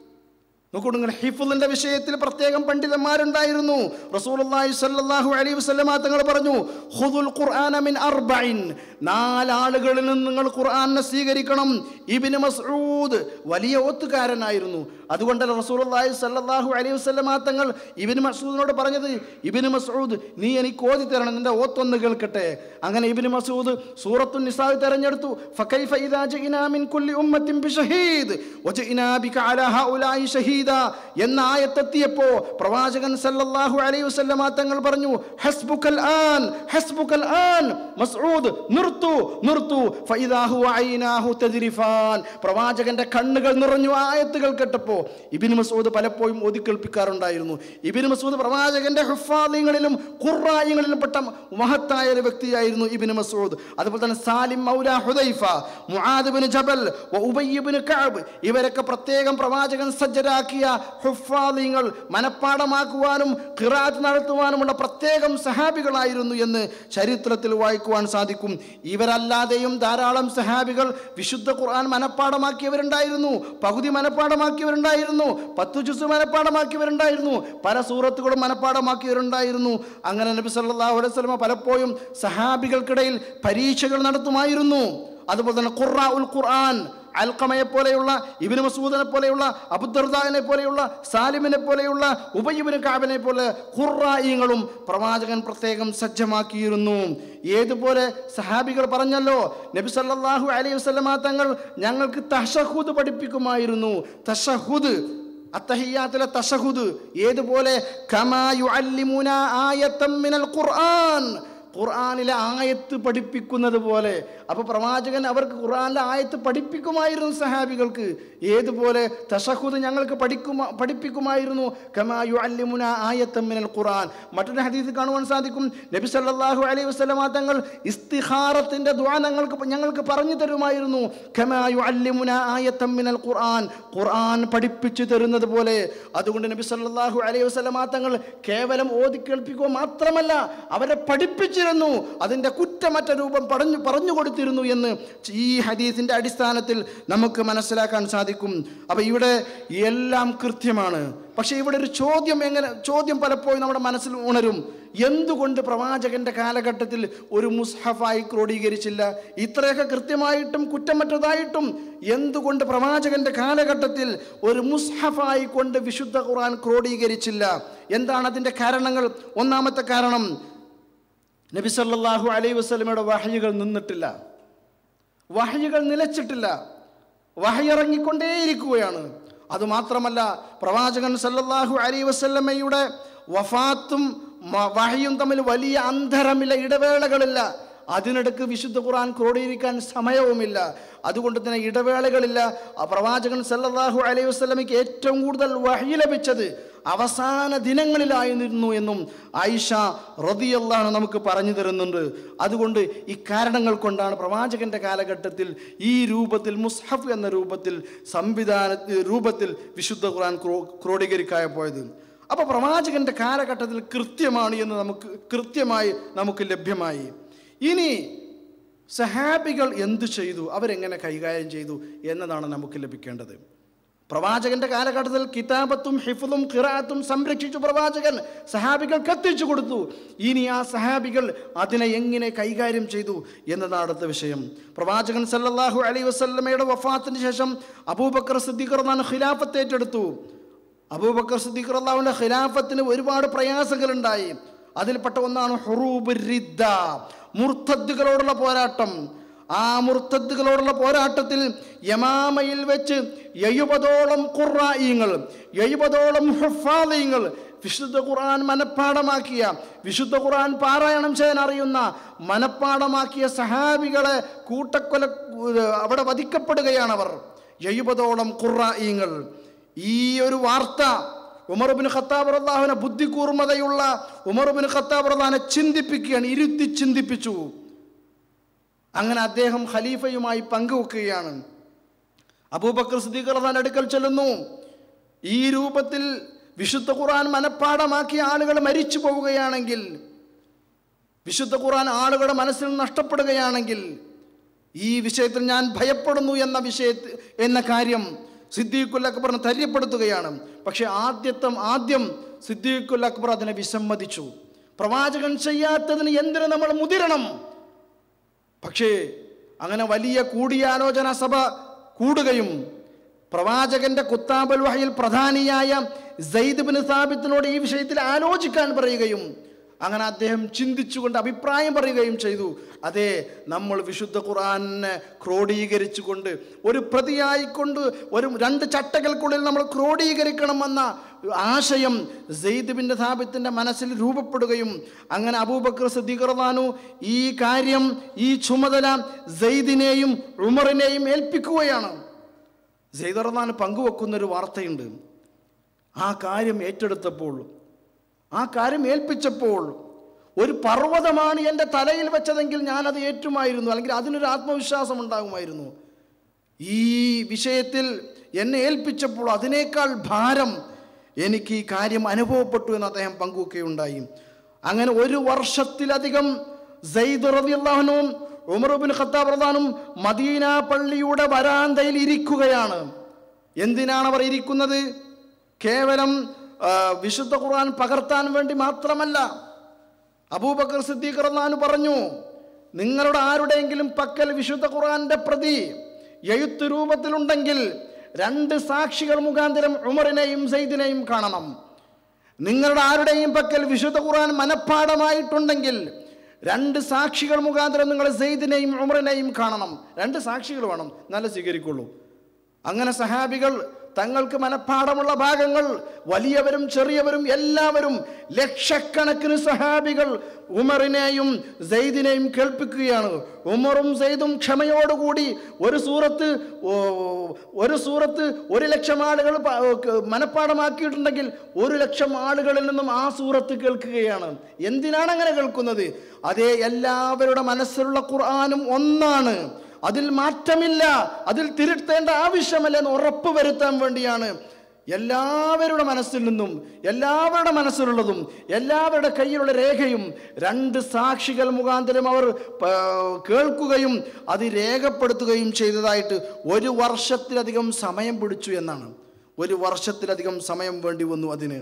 നോക്കൂ നിങ്ങൾ ഹിഫുലിന്റെ വിഷയത്തിൽ പ്രത്യേകം പണ്ഡിതന്മാരുണ്ടായിരുന്നു റസൂലുള്ളാഹി സ്വല്ലല്ലാഹു അലൈഹി വസല്ലമ തങ്ങൾ പറഞ്ഞു ഖുദുൽ ഖുർആന മിൻ അർബഇൻ നാലാളുകളിൽ നിന്ന് നിങ്ങൾ ഖുർആനെ സ്വീകരിക്കണം ഇബ്നു മസ്ഊദ് വലിയ ഓത്തുകാരനായിരുന്നു അതുകൊണ്ടല്ല റസൂലുള്ളാഹി സ്വല്ലല്ലാഹു അലൈഹി വസല്ലമ തങ്ങൾ ഇബ്നു മസ്ഊദിനോട് പറഞ്ഞത് ഇബ്നു മസ്ഊദ് നീ എനിക്ക് ഓതി തരണം നിന്റെ ഓത്തൊന്ന് കേൾക്കട്ടെ അങ്ങനെ ഇബ്നു മസ്ഊദ് സൂറത്തു നിസാ തെരഞ്ഞെടുത്തു ഫകൈഫ ഇദാ ജഇനാ മിൻ കുല്ലി ഉമ്മത്തിൻ ബിശഹീദ് വജഇനാ ബിക അലാ ഹൗലായി ഷഹീദ എന്ന ആയത്തെത്തിയപ്പോ പ്രവാചകൻ സല്ലല്ലാഹു അലൈഹി വസല്ലമ തങ്ങൾ പറഞ്ഞു ഹസ്ബുക്കൽ ആൻ ഹസ്ബുക്കൽ ആൻ മസ്ഊദ് നിർത്തു നിർത്തു ഫഇദാ ഹുവ ഐനാഹു തദ്രിഫാൻ പ്രവാചകന്റെ കണ്ണുകൾ നിറഞ്ഞു ആ ആയത്തുകൾ കേട്ടപ്പോ ഇബ്നു മസ്ഊദ് പലപ്പോഴും ഓതി കേൾപ്പിക്കാറുണ്ടായിരുന്നു ഇബ്നു മസ്ഊദ് പ്രവാചകന്റെ ഹുഫാദികളിലും ഖുറായികളിലും പെട്ട മഹത്തായ ഒരു വ്യക്തിയായിരുന്നു ഇബ്നു മസ്ഊദ് അതുപോലെ തന്നെ സാലിം മൗല ഹുദൈഫ മുആദ് ബിൻ ജബൽ വ ഉബയ്യ് ബിൻ കഅബ് ഇവരൊക്കെ പ്രത്യേകം പ്രവാചകൻ സജ്ജരാക്കിയ ഹുഫാദിങ്ങൾ മനപ്പാടമാക്കുവാനും ഖിറാത്ത് നടത്തുവാനുമുള്ള പ്രത്യേകം സഹാബികളായിരുന്നു എന്ന് ചരിത്രത്തിൽ വായിക്കുവാൻ സാധിക്കും ഇവരല്ലാതെയും ധാരാളം സഹാബികൾ വിശുദ്ധ ഖുർആൻ മനപ്പാടമാക്കിയവരുണ്ടായിരുന്നു പകുതി മനപ്പാടമാക്കിയവരുണ്ടായിരുന്നു പത്തു ജുസ് മനപ്പാടമാക്കിയവരുണ്ടായിരുന്നു പല സൂറത്തുകളും മനപ്പാടമാക്കിയവരുണ്ടായിരുന്നു അങ്ങനെ നബി സല്ലല്ലാഹു അലൈഹി വസല്ലമ പലപ്പോഴും സഹാബികൾക്കിടയിൽ പരീക്ഷകൾ നടത്തുമായിരുന്നു അതുപോലെ തന്നെ ഖുർആ ഉൽ ഖുർആൻ അൽക്കമയെ പോലെയുള്ള ഇബിന് മസൂദിനെ പോലെയുള്ള അബുദർദാനെ പോലെയുള്ള സാലിമിനെ പോലെയുള്ള ഉബയ്യബിന് കാബിനെ പോലെ ഖുറായിങ്ങളും പ്രവാചകൻ പ്രത്യേകം സജ്ജമാക്കിയിരുന്നു ഏതുപോലെ സഹാബികൾ പറഞ്ഞല്ലോ നബി സല്ലല്ലാഹു അലൈഹി വസല്ലമ തങ്ങൾ ഞങ്ങൾക്ക് തഷഹുദ് പഠിപ്പിക്കുമായിരുന്നു തഷഹുദ് അത്തഹിയാത്തിലെ തഷഹുദ് ഏതുപോലെ കമാ യുഅല്ലിമുന ആയത്തം മിനൽ ഖുർആൻ ഖുർആാനിലെ ആയത്ത് പഠിപ്പിക്കുന്നത് പോലെ അപ്പോൾ പ്രവാചകൻ അവർക്ക് ഖുർആാനിലെ ആയത്ത് പഠിപ്പിക്കുമായിരുന്നു സഹാബികൾക്ക് ഏതുപോലെ തഷഹുദ് ഞങ്ങൾക്ക് പഠിക്കുമാ പഠിപ്പിക്കുമായിരുന്നു കമായു അല്ലിമുന ആയത്തമ്മിനൽ ഖുർആൻ മറ്റൊരു ഹദീസ് കാണുവാൻ സാധിക്കും നബി സല്ലല്ലാഹു അലൈഹി വസല്ലമ തങ്ങൾ ഇസ്തിഖാറത്തിൻ്റെ ദ്വാ ഞങ്ങൾക്ക് ഞങ്ങൾക്ക് പറഞ്ഞു തരുമായിരുന്നു കമായു അല്ലിമുന ആയത്തമ്മിനൽ ഖുർആൻ ഖുർആൻ പഠിപ്പിച്ചു തരുന്നത് പോലെ അതുകൊണ്ട് നബി സല്ലല്ലാഹു അലൈഹി വസല്ലമ തങ്ങൾ കേവലം ഓതി കേൾപ്പിക്കുക മാത്രമല്ല അവരെ പഠിപ്പിച്ചിരുന്നു അതിൻ്റെ കുറ്റമറ്റ രൂപം പറഞ്ഞു പറഞ്ഞു കൊടുത്തിരുന്നു എന്ന് ഈ ഹദീസിൻ്റെ അടിസ്ഥാനത്തിൽ നമുക്ക് മനസ്സിലാക്കാൻ സാധിക്കും അപ്പോൾ ഇവിടെ എല്ലാം കൃത്യമാണ് പക്ഷേ ഇവിടെ ഒരു ചോദ്യം എങ്ങനെ ചോദ്യം പലപ്പോഴും നമ്മുടെ മനസ്സിൽ ഉണരും എന്തുകൊണ്ട് പ്രവാചകന്റെ കാലഘട്ടത്തിൽ ഒരു മുസ്ഹഫായി ക്രോഡീകരിച്ചില്ല ഇത്രയൊക്കെ കൃത്യമായിട്ടും കുറ്റമറ്റതായിട്ടും എന്തുകൊണ്ട് പ്രവാചകന്റെ കാലഘട്ടത്തിൽ ഒരു മുസ്ഹഫായി കൊണ്ട് വിശുദ്ധ ഖുർആൻ ക്രോഡീകരിച്ചില്ല എന്താണ് അതിൻ്റെ കാരണങ്ങൾ ഒന്നാമത്തെ കാരണം നബി സല്ലല്ലാഹു അലൈഹി വസല്ലമയുടെ വഹയുകൾ നിന്നിട്ടില്ല വഹയുകൾ നിലച്ചിട്ടില്ല വഹയിറങ്ങിക്കൊണ്ടേയിരിക്കുകയാണ് അതുമാത്രമല്ല പ്രവാചകൻ സല്ലല്ലാഹു അലൈഹി വസല്ലമയുടെ വഫാത്തും മ- വഹയും തമ്മിൽ വലിയ അന്തരമില്ല ഇടവേളകളില്ല അതിനിടക്ക് വിശുദ്ധ ഖുർആൻ ക്രോഡീകരിക്കാൻ സമയവുമില്ല അതുകൊണ്ട് തന്നെ ഇടവേളകളില്ല ആ പ്രവാചകൻ സല്ലല്ലാഹു അലൈഹി വസല്ലമയ്ക്ക് ഏറ്റവും കൂടുതൽ വഹി ലഭിച്ചത് അവസാന ദിനങ്ങളിലായിരുന്നു എന്നും ആയിഷ റതിയല്ലാഹ് നമുക്ക് പറഞ്ഞു തരുന്നുണ്ട് അതുകൊണ്ട് ഈ കാരണങ്ങൾ കൊണ്ടാണ് പ്രവാചകന്റെ കാലഘട്ടത്തിൽ ഈ രൂപത്തിൽ മുസ്ഹഫ് എന്ന രൂപത്തിൽ സംവിധാന രൂപത്തിൽ വിശുദ്ധ ഖുർആൻ ക്രോ ക്രോഡീകരിക്കായ പോയത് അപ്പോൾ പ്രവാചകന്റെ കാലഘട്ടത്തിൽ കൃത്യമാണ് എന്ന് നമുക്ക് കൃത്യമായി നമുക്ക് ലഭ്യമായി ഇനി സഹാബികൾ എന്തു ചെയ്തു അവരെങ്ങനെ കൈകാര്യം ചെയ്തു എന്നതാണ് നമുക്ക് ലഭിക്കേണ്ടത് പ്രവാചകന്റെ കാലഘട്ടത്തിൽ കിതാബത്തും ഹിഫുലും ഖിറാത്തും സംരക്ഷിച്ചു പ്രവാചകൻ സഹാബികൾക്ക് എത്തിച്ചു കൊടുത്തു ഇനി ആ സഹാബികൾ അതിനെ എങ്ങനെ കൈകാര്യം ചെയ്തു എന്നതാണ് അടുത്ത വിഷയം പ്രവാചകൻ സല്ലല്ലാഹു അലൈഹി വസല്ലമയുടെ വഫാത്തിന് ശേഷം അബൂബക്കർ സിദ്ദീഖ് റളിയല്ലാഹു അൻഹു ഖിലാഫത്ത് ഏറ്റെടുത്തു അബൂബക്കർ സിദ്ദീഖ് റളിയല്ലാഹുവിന്റെ ഖിലാഫത്തിന് ഒരുപാട് പ്രയാസങ്ങളുണ്ടായി അതിൽപ്പെട്ട ഒന്നാണ് ഹുറൂബ് റിദ്ദ മുർത്തദ്ദുകളോടുള്ള പോരാട്ടം ആ മുർത്തദ്ദുകളോടുള്ള പോരാട്ടത്തിൽ യമാമയിൽ വെച്ച് എഴുപതോളം ഖുറായിങ്ങൾ എഴുപതോളം ഹുഫാദിങ്ങൾ വിശുദ്ധ ഖുർആൻ മനഃപ്പാടമാക്കിയ വിശുദ്ധ ഖുർആൻ പാരായണം ചെയ്യാൻ അറിയുന്ന മനഃപ്പാടമാക്കിയ സഹാബികളെ കൂട്ടക്കൊല അവിടെ വധിക്കപ്പെടുകയാണ് അവർ എഴുപതോളം ഖുറായിങ്ങൾ ഈ ഒരു വാർത്ത ഉമർബിൻ ഖത്താബ് റല്ലാഹുവിനെ ബുദ്ധികൂർമ്മതയുള്ള ഉമർബിൻ ഖത്താബ് റല്ലാഹിനെ ചിന്തിപ്പിക്കുകയാണ് ഇരുത്തി ചിന്തിപ്പിച്ചു അങ്ങനെ അദ്ദേഹം ഖലീഫയുമായി പങ്കുവെക്കുകയാണ് അബൂബക്കർ സിദ്ദീഖ് റഹ്മാൻ അടുക്കൽ ചെല്ലുന്നു ഈ രൂപത്തിൽ വിശുദ്ധ ഖുർആൻ മനഃപ്പാടമാക്കിയ ആളുകൾ മരിച്ചു പോവുകയാണെങ്കിൽ വിശുദ്ധ ഖുർആൻ ആളുകളുടെ മനസ്സിൽ നഷ്ടപ്പെടുകയാണെങ്കിൽ ഈ വിഷയത്തിൽ ഞാൻ ഭയപ്പെടുന്നു എന്ന വിഷയത്തിൽ എന്ന കാര്യം സിദ്ദീഖുൽ അക്ബറിനെ ധൈര്യപ്പെടുത്തുകയാണ് പക്ഷേ ആദ്യത്തെ ആദ്യം സിദ്ദീഖുൽ അക്ബർ അതിനെ വിസമ്മതിച്ചു പ്രവാചകൻ ചെയ്യാത്തതിന് എന്തിനു നമ്മൾ മുതിരണം പക്ഷേ അങ്ങനെ വലിയ കൂടിയാലോചന സഭ കൂടുകയും പ്രവാചകന്റെ കുത്താബൽ വഹയിൽ പ്രധാനിയായ സെയ്ദ് ബിൻ സാബിത്തിനോട് ഈ വിഷയത്തിൽ ആലോചിക്കാൻ പറയുകയും അങ്ങനെ അദ്ദേഹം ചിന്തിച്ചുകൊണ്ട് അഭിപ്രായം പറയുകയും ചെയ്തു അതെ നമ്മൾ വിശുദ്ധ ഖുർആനെ ക്രോഡീകരിച്ചുകൊണ്ട് ഒരു പ്രതിയായിക്കൊണ്ട് ഒരു രണ്ട് ചട്ടകൾക്കുള്ളിൽ നമ്മൾ ക്രോഡീകരിക്കണമെന്ന ആശയം സെയ്ദ് ബിൻ സാബിത്തിൻ്റെ മനസ്സിൽ രൂപപ്പെടുകയും അങ്ങനെ അബൂബക്കർ സിദ്ദീഖർദാനു ഈ കാര്യം ഈ ചുമതല സെയ്ദിനെയും ഉമറിനെയും ഏൽപ്പിക്കുകയാണ് സെയ്ദർദാൻ പങ്കുവെക്കുന്ന ഒരു വാർത്തയുണ്ട് ആ കാര്യം ഏറ്റെടുത്തപ്പോൾ ആ കാര്യം ഏൽപ്പിച്ചപ്പോൾ ഒരു പർവ്വതമാണ് എൻ്റെ തലയിൽ വെച്ചതെങ്കിൽ ഞാനത് ഏറ്റുമായിരുന്നു അല്ലെങ്കിൽ അതിനൊരു ആത്മവിശ്വാസം ഉണ്ടാകുമായിരുന്നു ഈ വിഷയത്തിൽ എന്നെ ഏൽപ്പിച്ചപ്പോൾ അതിനേക്കാൾ ഭാരം എനിക്ക് ഈ കാര്യം അനുഭവപ്പെട്ടു എന്ന് അദ്ദേഹം പങ്കുവെക്കുകയുണ്ടായി അങ്ങനെ ഒരു വർഷത്തിലധികം സെയ്ദ് റളിയല്ലാഹുവും ഉമർ ബിൻ ഖത്താബ് റളിയല്ലാഹുവും മദീന പള്ളിയുടെ വരാന്തയിൽ ഇരിക്കുകയാണ് എന്തിനാണ് അവർ ഇരിക്കുന്നത് കേവലം ആ, വിശുദ്ധ ഖുർആൻ പകർത്താൻ വേണ്ടി മാത്രമല്ല അബൂബക്കർ സിദ്ദീഖ് റളിയല്ലാഹു പറഞ്ഞു നിങ്ങളുടെ ആരുടെയെങ്കിലും പക്കൽ വിശുദ്ധ ഖുർആന്റെ പ്രതി എഴുത്ത് രൂപത്തിലുണ്ടെങ്കിൽ രണ്ട് സാക്ഷികൾ മുഖാന്തരം ഉമറിനെയും സെയ്ദിനെയും കാണണം നിങ്ങളുടെ ആരുടെയും പക്കൽ വിശുദ്ധ ഖുർആൻ മനഃപ്പാടമായിട്ടുണ്ടെങ്കിൽ രണ്ട് സാക്ഷികൾ മുഖാന്തരം നിങ്ങൾ സെയ്ദിനെയും ഉമറിനെയും കാണണം രണ്ട് സാക്ഷികൾ വേണം നല്ല സ്വീകരിക്കുള്ളൂ അങ്ങനെ സഹാബികൾ തങ്ങൾക്ക് മനഃപ്പാടമുള്ള ഭാഗങ്ങൾ വലിയവരും ചെറിയവരും എല്ലാവരും ലക്ഷക്കണക്കിന് സഹാബികൾ ഉമറിനെയും സെയ്ദിനെയും കേൾപ്പിക്കുകയാണ് ഉമറും സെയ്ദും ക്ഷമയോടുകൂടി ഒരു സൂറത്ത് ഓ, ഒരു സൂറത്ത് ഒരു ലക്ഷം ആളുകൾ പ- ക- മനഃപ്പാടമാക്കിയിട്ടുണ്ടെങ്കിൽ ഒരു ലക്ഷം ആളുകളിൽ നിന്നും ആ സൂറത്ത് കേൾക്കുകയാണ് എന്തിനാണ് അങ്ങനെ കേൾക്കുന്നത് അതേ എല്ലാവരുടെ മനസ്സിലുള്ള ഖുർആാനും ഒന്നാണ് അതിൽ മാറ്റമില്ല അതിൽ തിരുത്തേണ്ട ആവശ്യമല്ല എന്ന് ഉറപ്പ് വരുത്താൻ വേണ്ടിയാണ് എല്ലാവരുടെ മനസ്സിൽ നിന്നും എല്ലാവരുടെ മനസ്സിലുള്ളതും എല്ലാവരുടെ കയ്യിലുള്ള രേഖയും രണ്ട് സാക്ഷികൾ മുഖാന്തരം അവർ പ- കേൾക്കുകയും അത് രേഖപ്പെടുത്തുകയും ചെയ്തതായിട്ട് ഒരു വർഷത്തിലധികം സമയം പിടിച്ചു എന്നാണ് ഒരു വർഷത്തിലധികം സമയം വേണ്ടി വന്നു അതിന്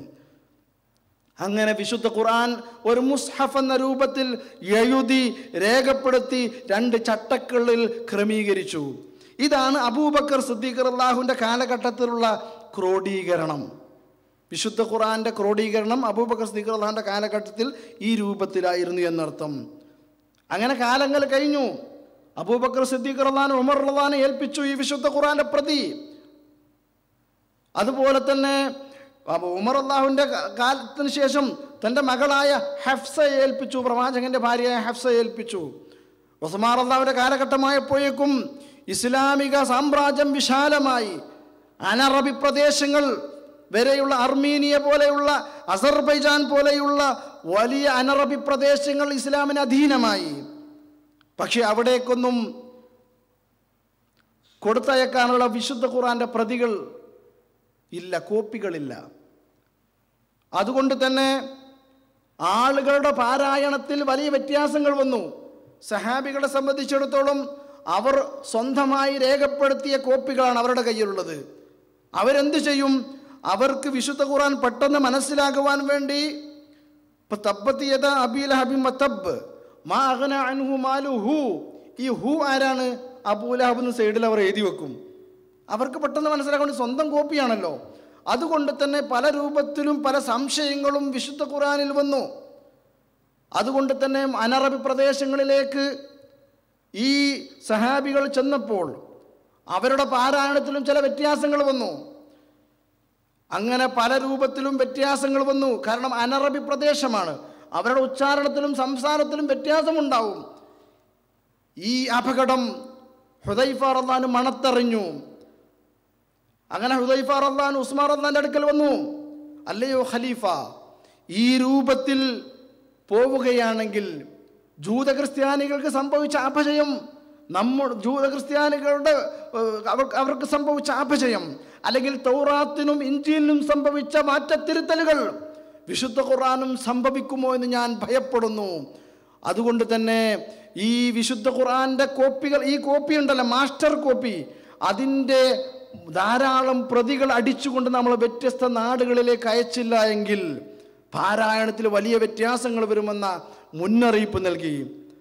അങ്ങനെ വിശുദ്ധ ഖുർആൻ ഒരു മുസ്ഹഫ് എന്ന രൂപത്തിൽ എഴുതി രേഖപ്പെടുത്തി രണ്ട് ചട്ടക്കളിൽ ക്രമീകരിച്ചു ഇതാണ് അബൂബക്കർ സിദ്ദീഖർ അള്ളാഹുവിൻ്റെ കാലഘട്ടത്തിലുള്ള ക്രോഡീകരണം വിശുദ്ധ ഖുർആന്റെ ക്രോഡീകരണം അബൂബക്കർ സിദ്ദീഖർ അള്ളാഹുവിൻ്റെ കാലഘട്ടത്തിൽ ഈ രൂപത്തിലായിരുന്നു എന്നർത്ഥം അങ്ങനെ കാലങ്ങൾ കഴിഞ്ഞു അബൂബക്കർ സിദ്ദീഖ് റഹ്ലാൻ ഉമർ റഹ്ലാനെ ഏൽപ്പിച്ചു ഈ വിശുദ്ധ ഖുർആന്റെ പ്രതി അതുപോലെ തന്നെ അപ്പൊ ഉമർ അള്ളാഹുവിൻ്റെ കാലത്തിന് ശേഷം തൻ്റെ മകളായ ഹഫ്സയെ ഏൽപ്പിച്ചു പ്രവാചകന്റെ ഭാര്യയായ ഹഫ്സയെ ഏൽപ്പിച്ചു ഉസ്മാർ അള്ളാഹുവിൻ്റെ കാലഘട്ടമായപ്പോഴേക്കും ഇസ്ലാമിക സാമ്രാജ്യം വിശാലമായി അനറബി പ്രദേശങ്ങൾ വരെയുള്ള അർമീനിയ പോലെയുള്ള അസർബൈജാൻ പോലെയുള്ള വലിയ അനറബി പ്രദേശങ്ങൾ ഇസ്ലാമിന് അധീനമായി പക്ഷെ അവിടേക്കൊന്നും കൊടുത്തയക്കാനുള്ള വിശുദ്ധ ഖുറാന്റെ പ്രതികൾ ഇല്ല കോപ്പികളില്ല അതുകൊണ്ട് തന്നെ ആളുകളുടെ പാരായണത്തിൽ വലിയ വ്യത്യാസങ്ങൾ വന്നു സഹാബികളെ സംബന്ധിച്ചിടത്തോളം അവർ സ്വന്തമായി രേഖപ്പെടുത്തിയ കോപ്പികളാണ് അവരുടെ കയ്യിലുള്ളത് അവരെന്ത് ചെയ്യും അവർക്ക് വിശുദ്ധ ഖുർആൻ പെട്ടെന്ന് മനസ്സിലാക്കുവാൻ വേണ്ടി ഇപ്പൊ തബ്ബത്ത് യദ അബീൽ ഹബിം തബ് മാ അഗ്ന അൻഹു മാലു ഹു ഈ ഹു ആരാണ് അബൂലഹബ് സൈഡിൽ അവർ എഴുതി വെക്കും അവർക്ക് പെട്ടെന്ന് മനസ്സിലാക്കാൻ വേണ്ടി സ്വന്തം കോപ്പിയാണല്ലോ അതുകൊണ്ട് തന്നെ പല രൂപത്തിലും പല സംശയങ്ങളും വിശുദ്ധ ഖുറാനിൽ വന്നു അതുകൊണ്ട് തന്നെ അനറബി പ്രദേശങ്ങളിലേക്ക് ഈ സഹാബികൾ ചെന്നപ്പോൾ അവരുടെ പാരായണത്തിലും ചില വ്യത്യാസങ്ങൾ വന്നു അങ്ങനെ പല രൂപത്തിലും വ്യത്യാസങ്ങൾ വന്നു കാരണം അനറബി പ്രദേശമാണ് അവരുടെ ഉച്ചാരണത്തിലും സംസാരത്തിലും വ്യത്യാസമുണ്ടാവും ഈ അപകടം ഹുദൈഫ റഹ്ലാൻ മണത്തെറിഞ്ഞു അങ്ങനെ ഹുദൈഫ റഹ്ലാൻ ഉസ്മാൻ റഹ്ലാന്റെ അടുക്കൽ വന്നു അല്ലയോ ഖലീഫ ഈ രൂപത്തിൽ പോവുകയാണെങ്കിൽ ജൂത ക്രിസ്ത്യാനികൾക്ക് സംഭവിച്ച അപജയം നമ്മൾ ജൂത ക്രിസ്ത്യാനികളുടെ ഏഹ്, അവർക്ക് അവർക്ക് സംഭവിച്ച അപജയം അല്ലെങ്കിൽ തൗറാത്തിനും ഇഞ്ചിയിലും സംഭവിച്ച മാറ്റത്തിരുത്തലുകൾ വിശുദ്ധ ഖുർആാനും സംഭവിക്കുമോ എന്ന് ഞാൻ ഭയപ്പെടുന്നു അതുകൊണ്ട് തന്നെ ഈ വിശുദ്ധ ഖുർആന്റെ കോപ്പികൾ ഈ കോപ്പി ഉണ്ടല്ലോ മാസ്റ്റർ കോപ്പി അതിൻ്റെ ധാരാളം പ്രതികൾ അടിച്ചുകൊണ്ട് നമ്മൾ വ്യത്യസ്ത നാടുകളിലേക്ക് അയച്ചില്ല എങ്കിൽ പാരായണത്തിൽ വലിയ വ്യത്യാസങ്ങൾ വരുമെന്ന മുന്നറിയിപ്പ് നൽകി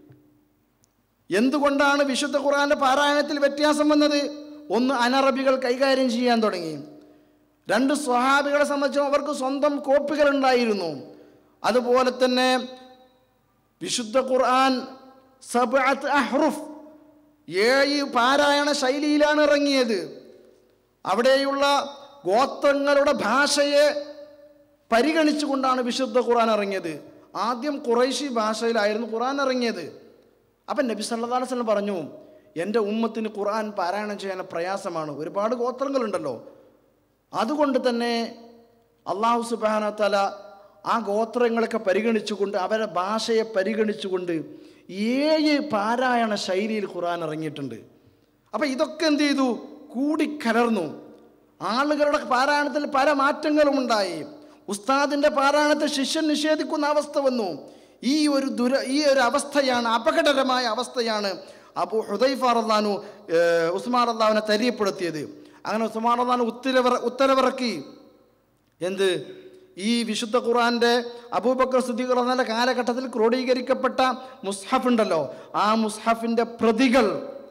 എന്തുകൊണ്ടാണ് വിശുദ്ധ ഖുർആന്റെ പാരായണത്തിൽ വ്യത്യാസം വന്നത് ഒന്ന് അനറബികൾ കൈകാര്യം ചെയ്യാൻ തുടങ്ങി രണ്ട് സ്വഹാബികളെ സംബന്ധിച്ചും അവർക്ക് സ്വന്തം കോപ്പികൾ ഉണ്ടായിരുന്നു അതുപോലെ തന്നെ വിശുദ്ധ ഖുർആൻ സബ്അത്ത് അഹ്റുഫ് ഏഴ് പാരായണ ശൈലിയിലാണ് ഇറങ്ങിയത് അവിടെയുള്ള ഗോത്രങ്ങളുടെ ഭാഷയെ പരിഗണിച്ചുകൊണ്ടാണ് വിശുദ്ധ ഖുർആൻ ഇറങ്ങിയത് ആദ്യം കുറേശി ഭാഷയിലായിരുന്നു ഖുർആൻ ഇറങ്ങിയത് അപ്പം നബി സല്ലല്ലാഹു അലൈഹി വസല്ലം പറഞ്ഞു എൻ്റെ ഉമ്മത്തിന് ഖുർആൻ പാരായണം ചെയ്യാൻ പ്രയാസമാണ് ഒരുപാട് ഗോത്രങ്ങളുണ്ടല്ലോ അതുകൊണ്ട് തന്നെ അള്ളാഹു സുബാന തല ആ ഗോത്രങ്ങളൊക്കെ പരിഗണിച്ചുകൊണ്ട് അവരുടെ ഭാഷയെ പരിഗണിച്ചുകൊണ്ട് ഏഴ് പാരായണ ശൈലിയിൽ ഖുർആൻ ഇറങ്ങിയിട്ടുണ്ട് അപ്പം ഇതൊക്കെ എന്ത് ചെയ്തു കൂടിക്കലർന്നു ആളുകളുടെ പാരായണത്തിൽ പല മാറ്റങ്ങളും ഉണ്ടായി ഉസ്താദിൻ്റെ പാരായണത്തെ ശിഷ്യൻ നിഷേധിക്കുന്ന അവസ്ഥ വന്നു ഈ ഒരു ദുര ഈ ഒരു അവസ്ഥയാണ് അപകടകരമായ അവസ്ഥയാണ് അബു ഹുദൈഫ റല്ലാനു ഉസ്മാൻ അള്ളാഹുവിനെ തെര്യപ്പെടുത്തിയത് അങ്ങനെ ഉസ്മാൻ അള്ളഹാൻ ഉത്തരവിറ ഉത്തരവിറക്കി എന്ത് ഈ വിശുദ്ധ ഖുർആന്റെ അബൂബക്കർ സുദ്ദീഖ് റഹ്മാന്റെ കാലഘട്ടത്തിൽ ക്രോഡീകരിക്കപ്പെട്ട മുസ്ഹഫ് ഉണ്ടല്ലോ ആ മുസ്ഹഫിന്റെ പ്രതികൾ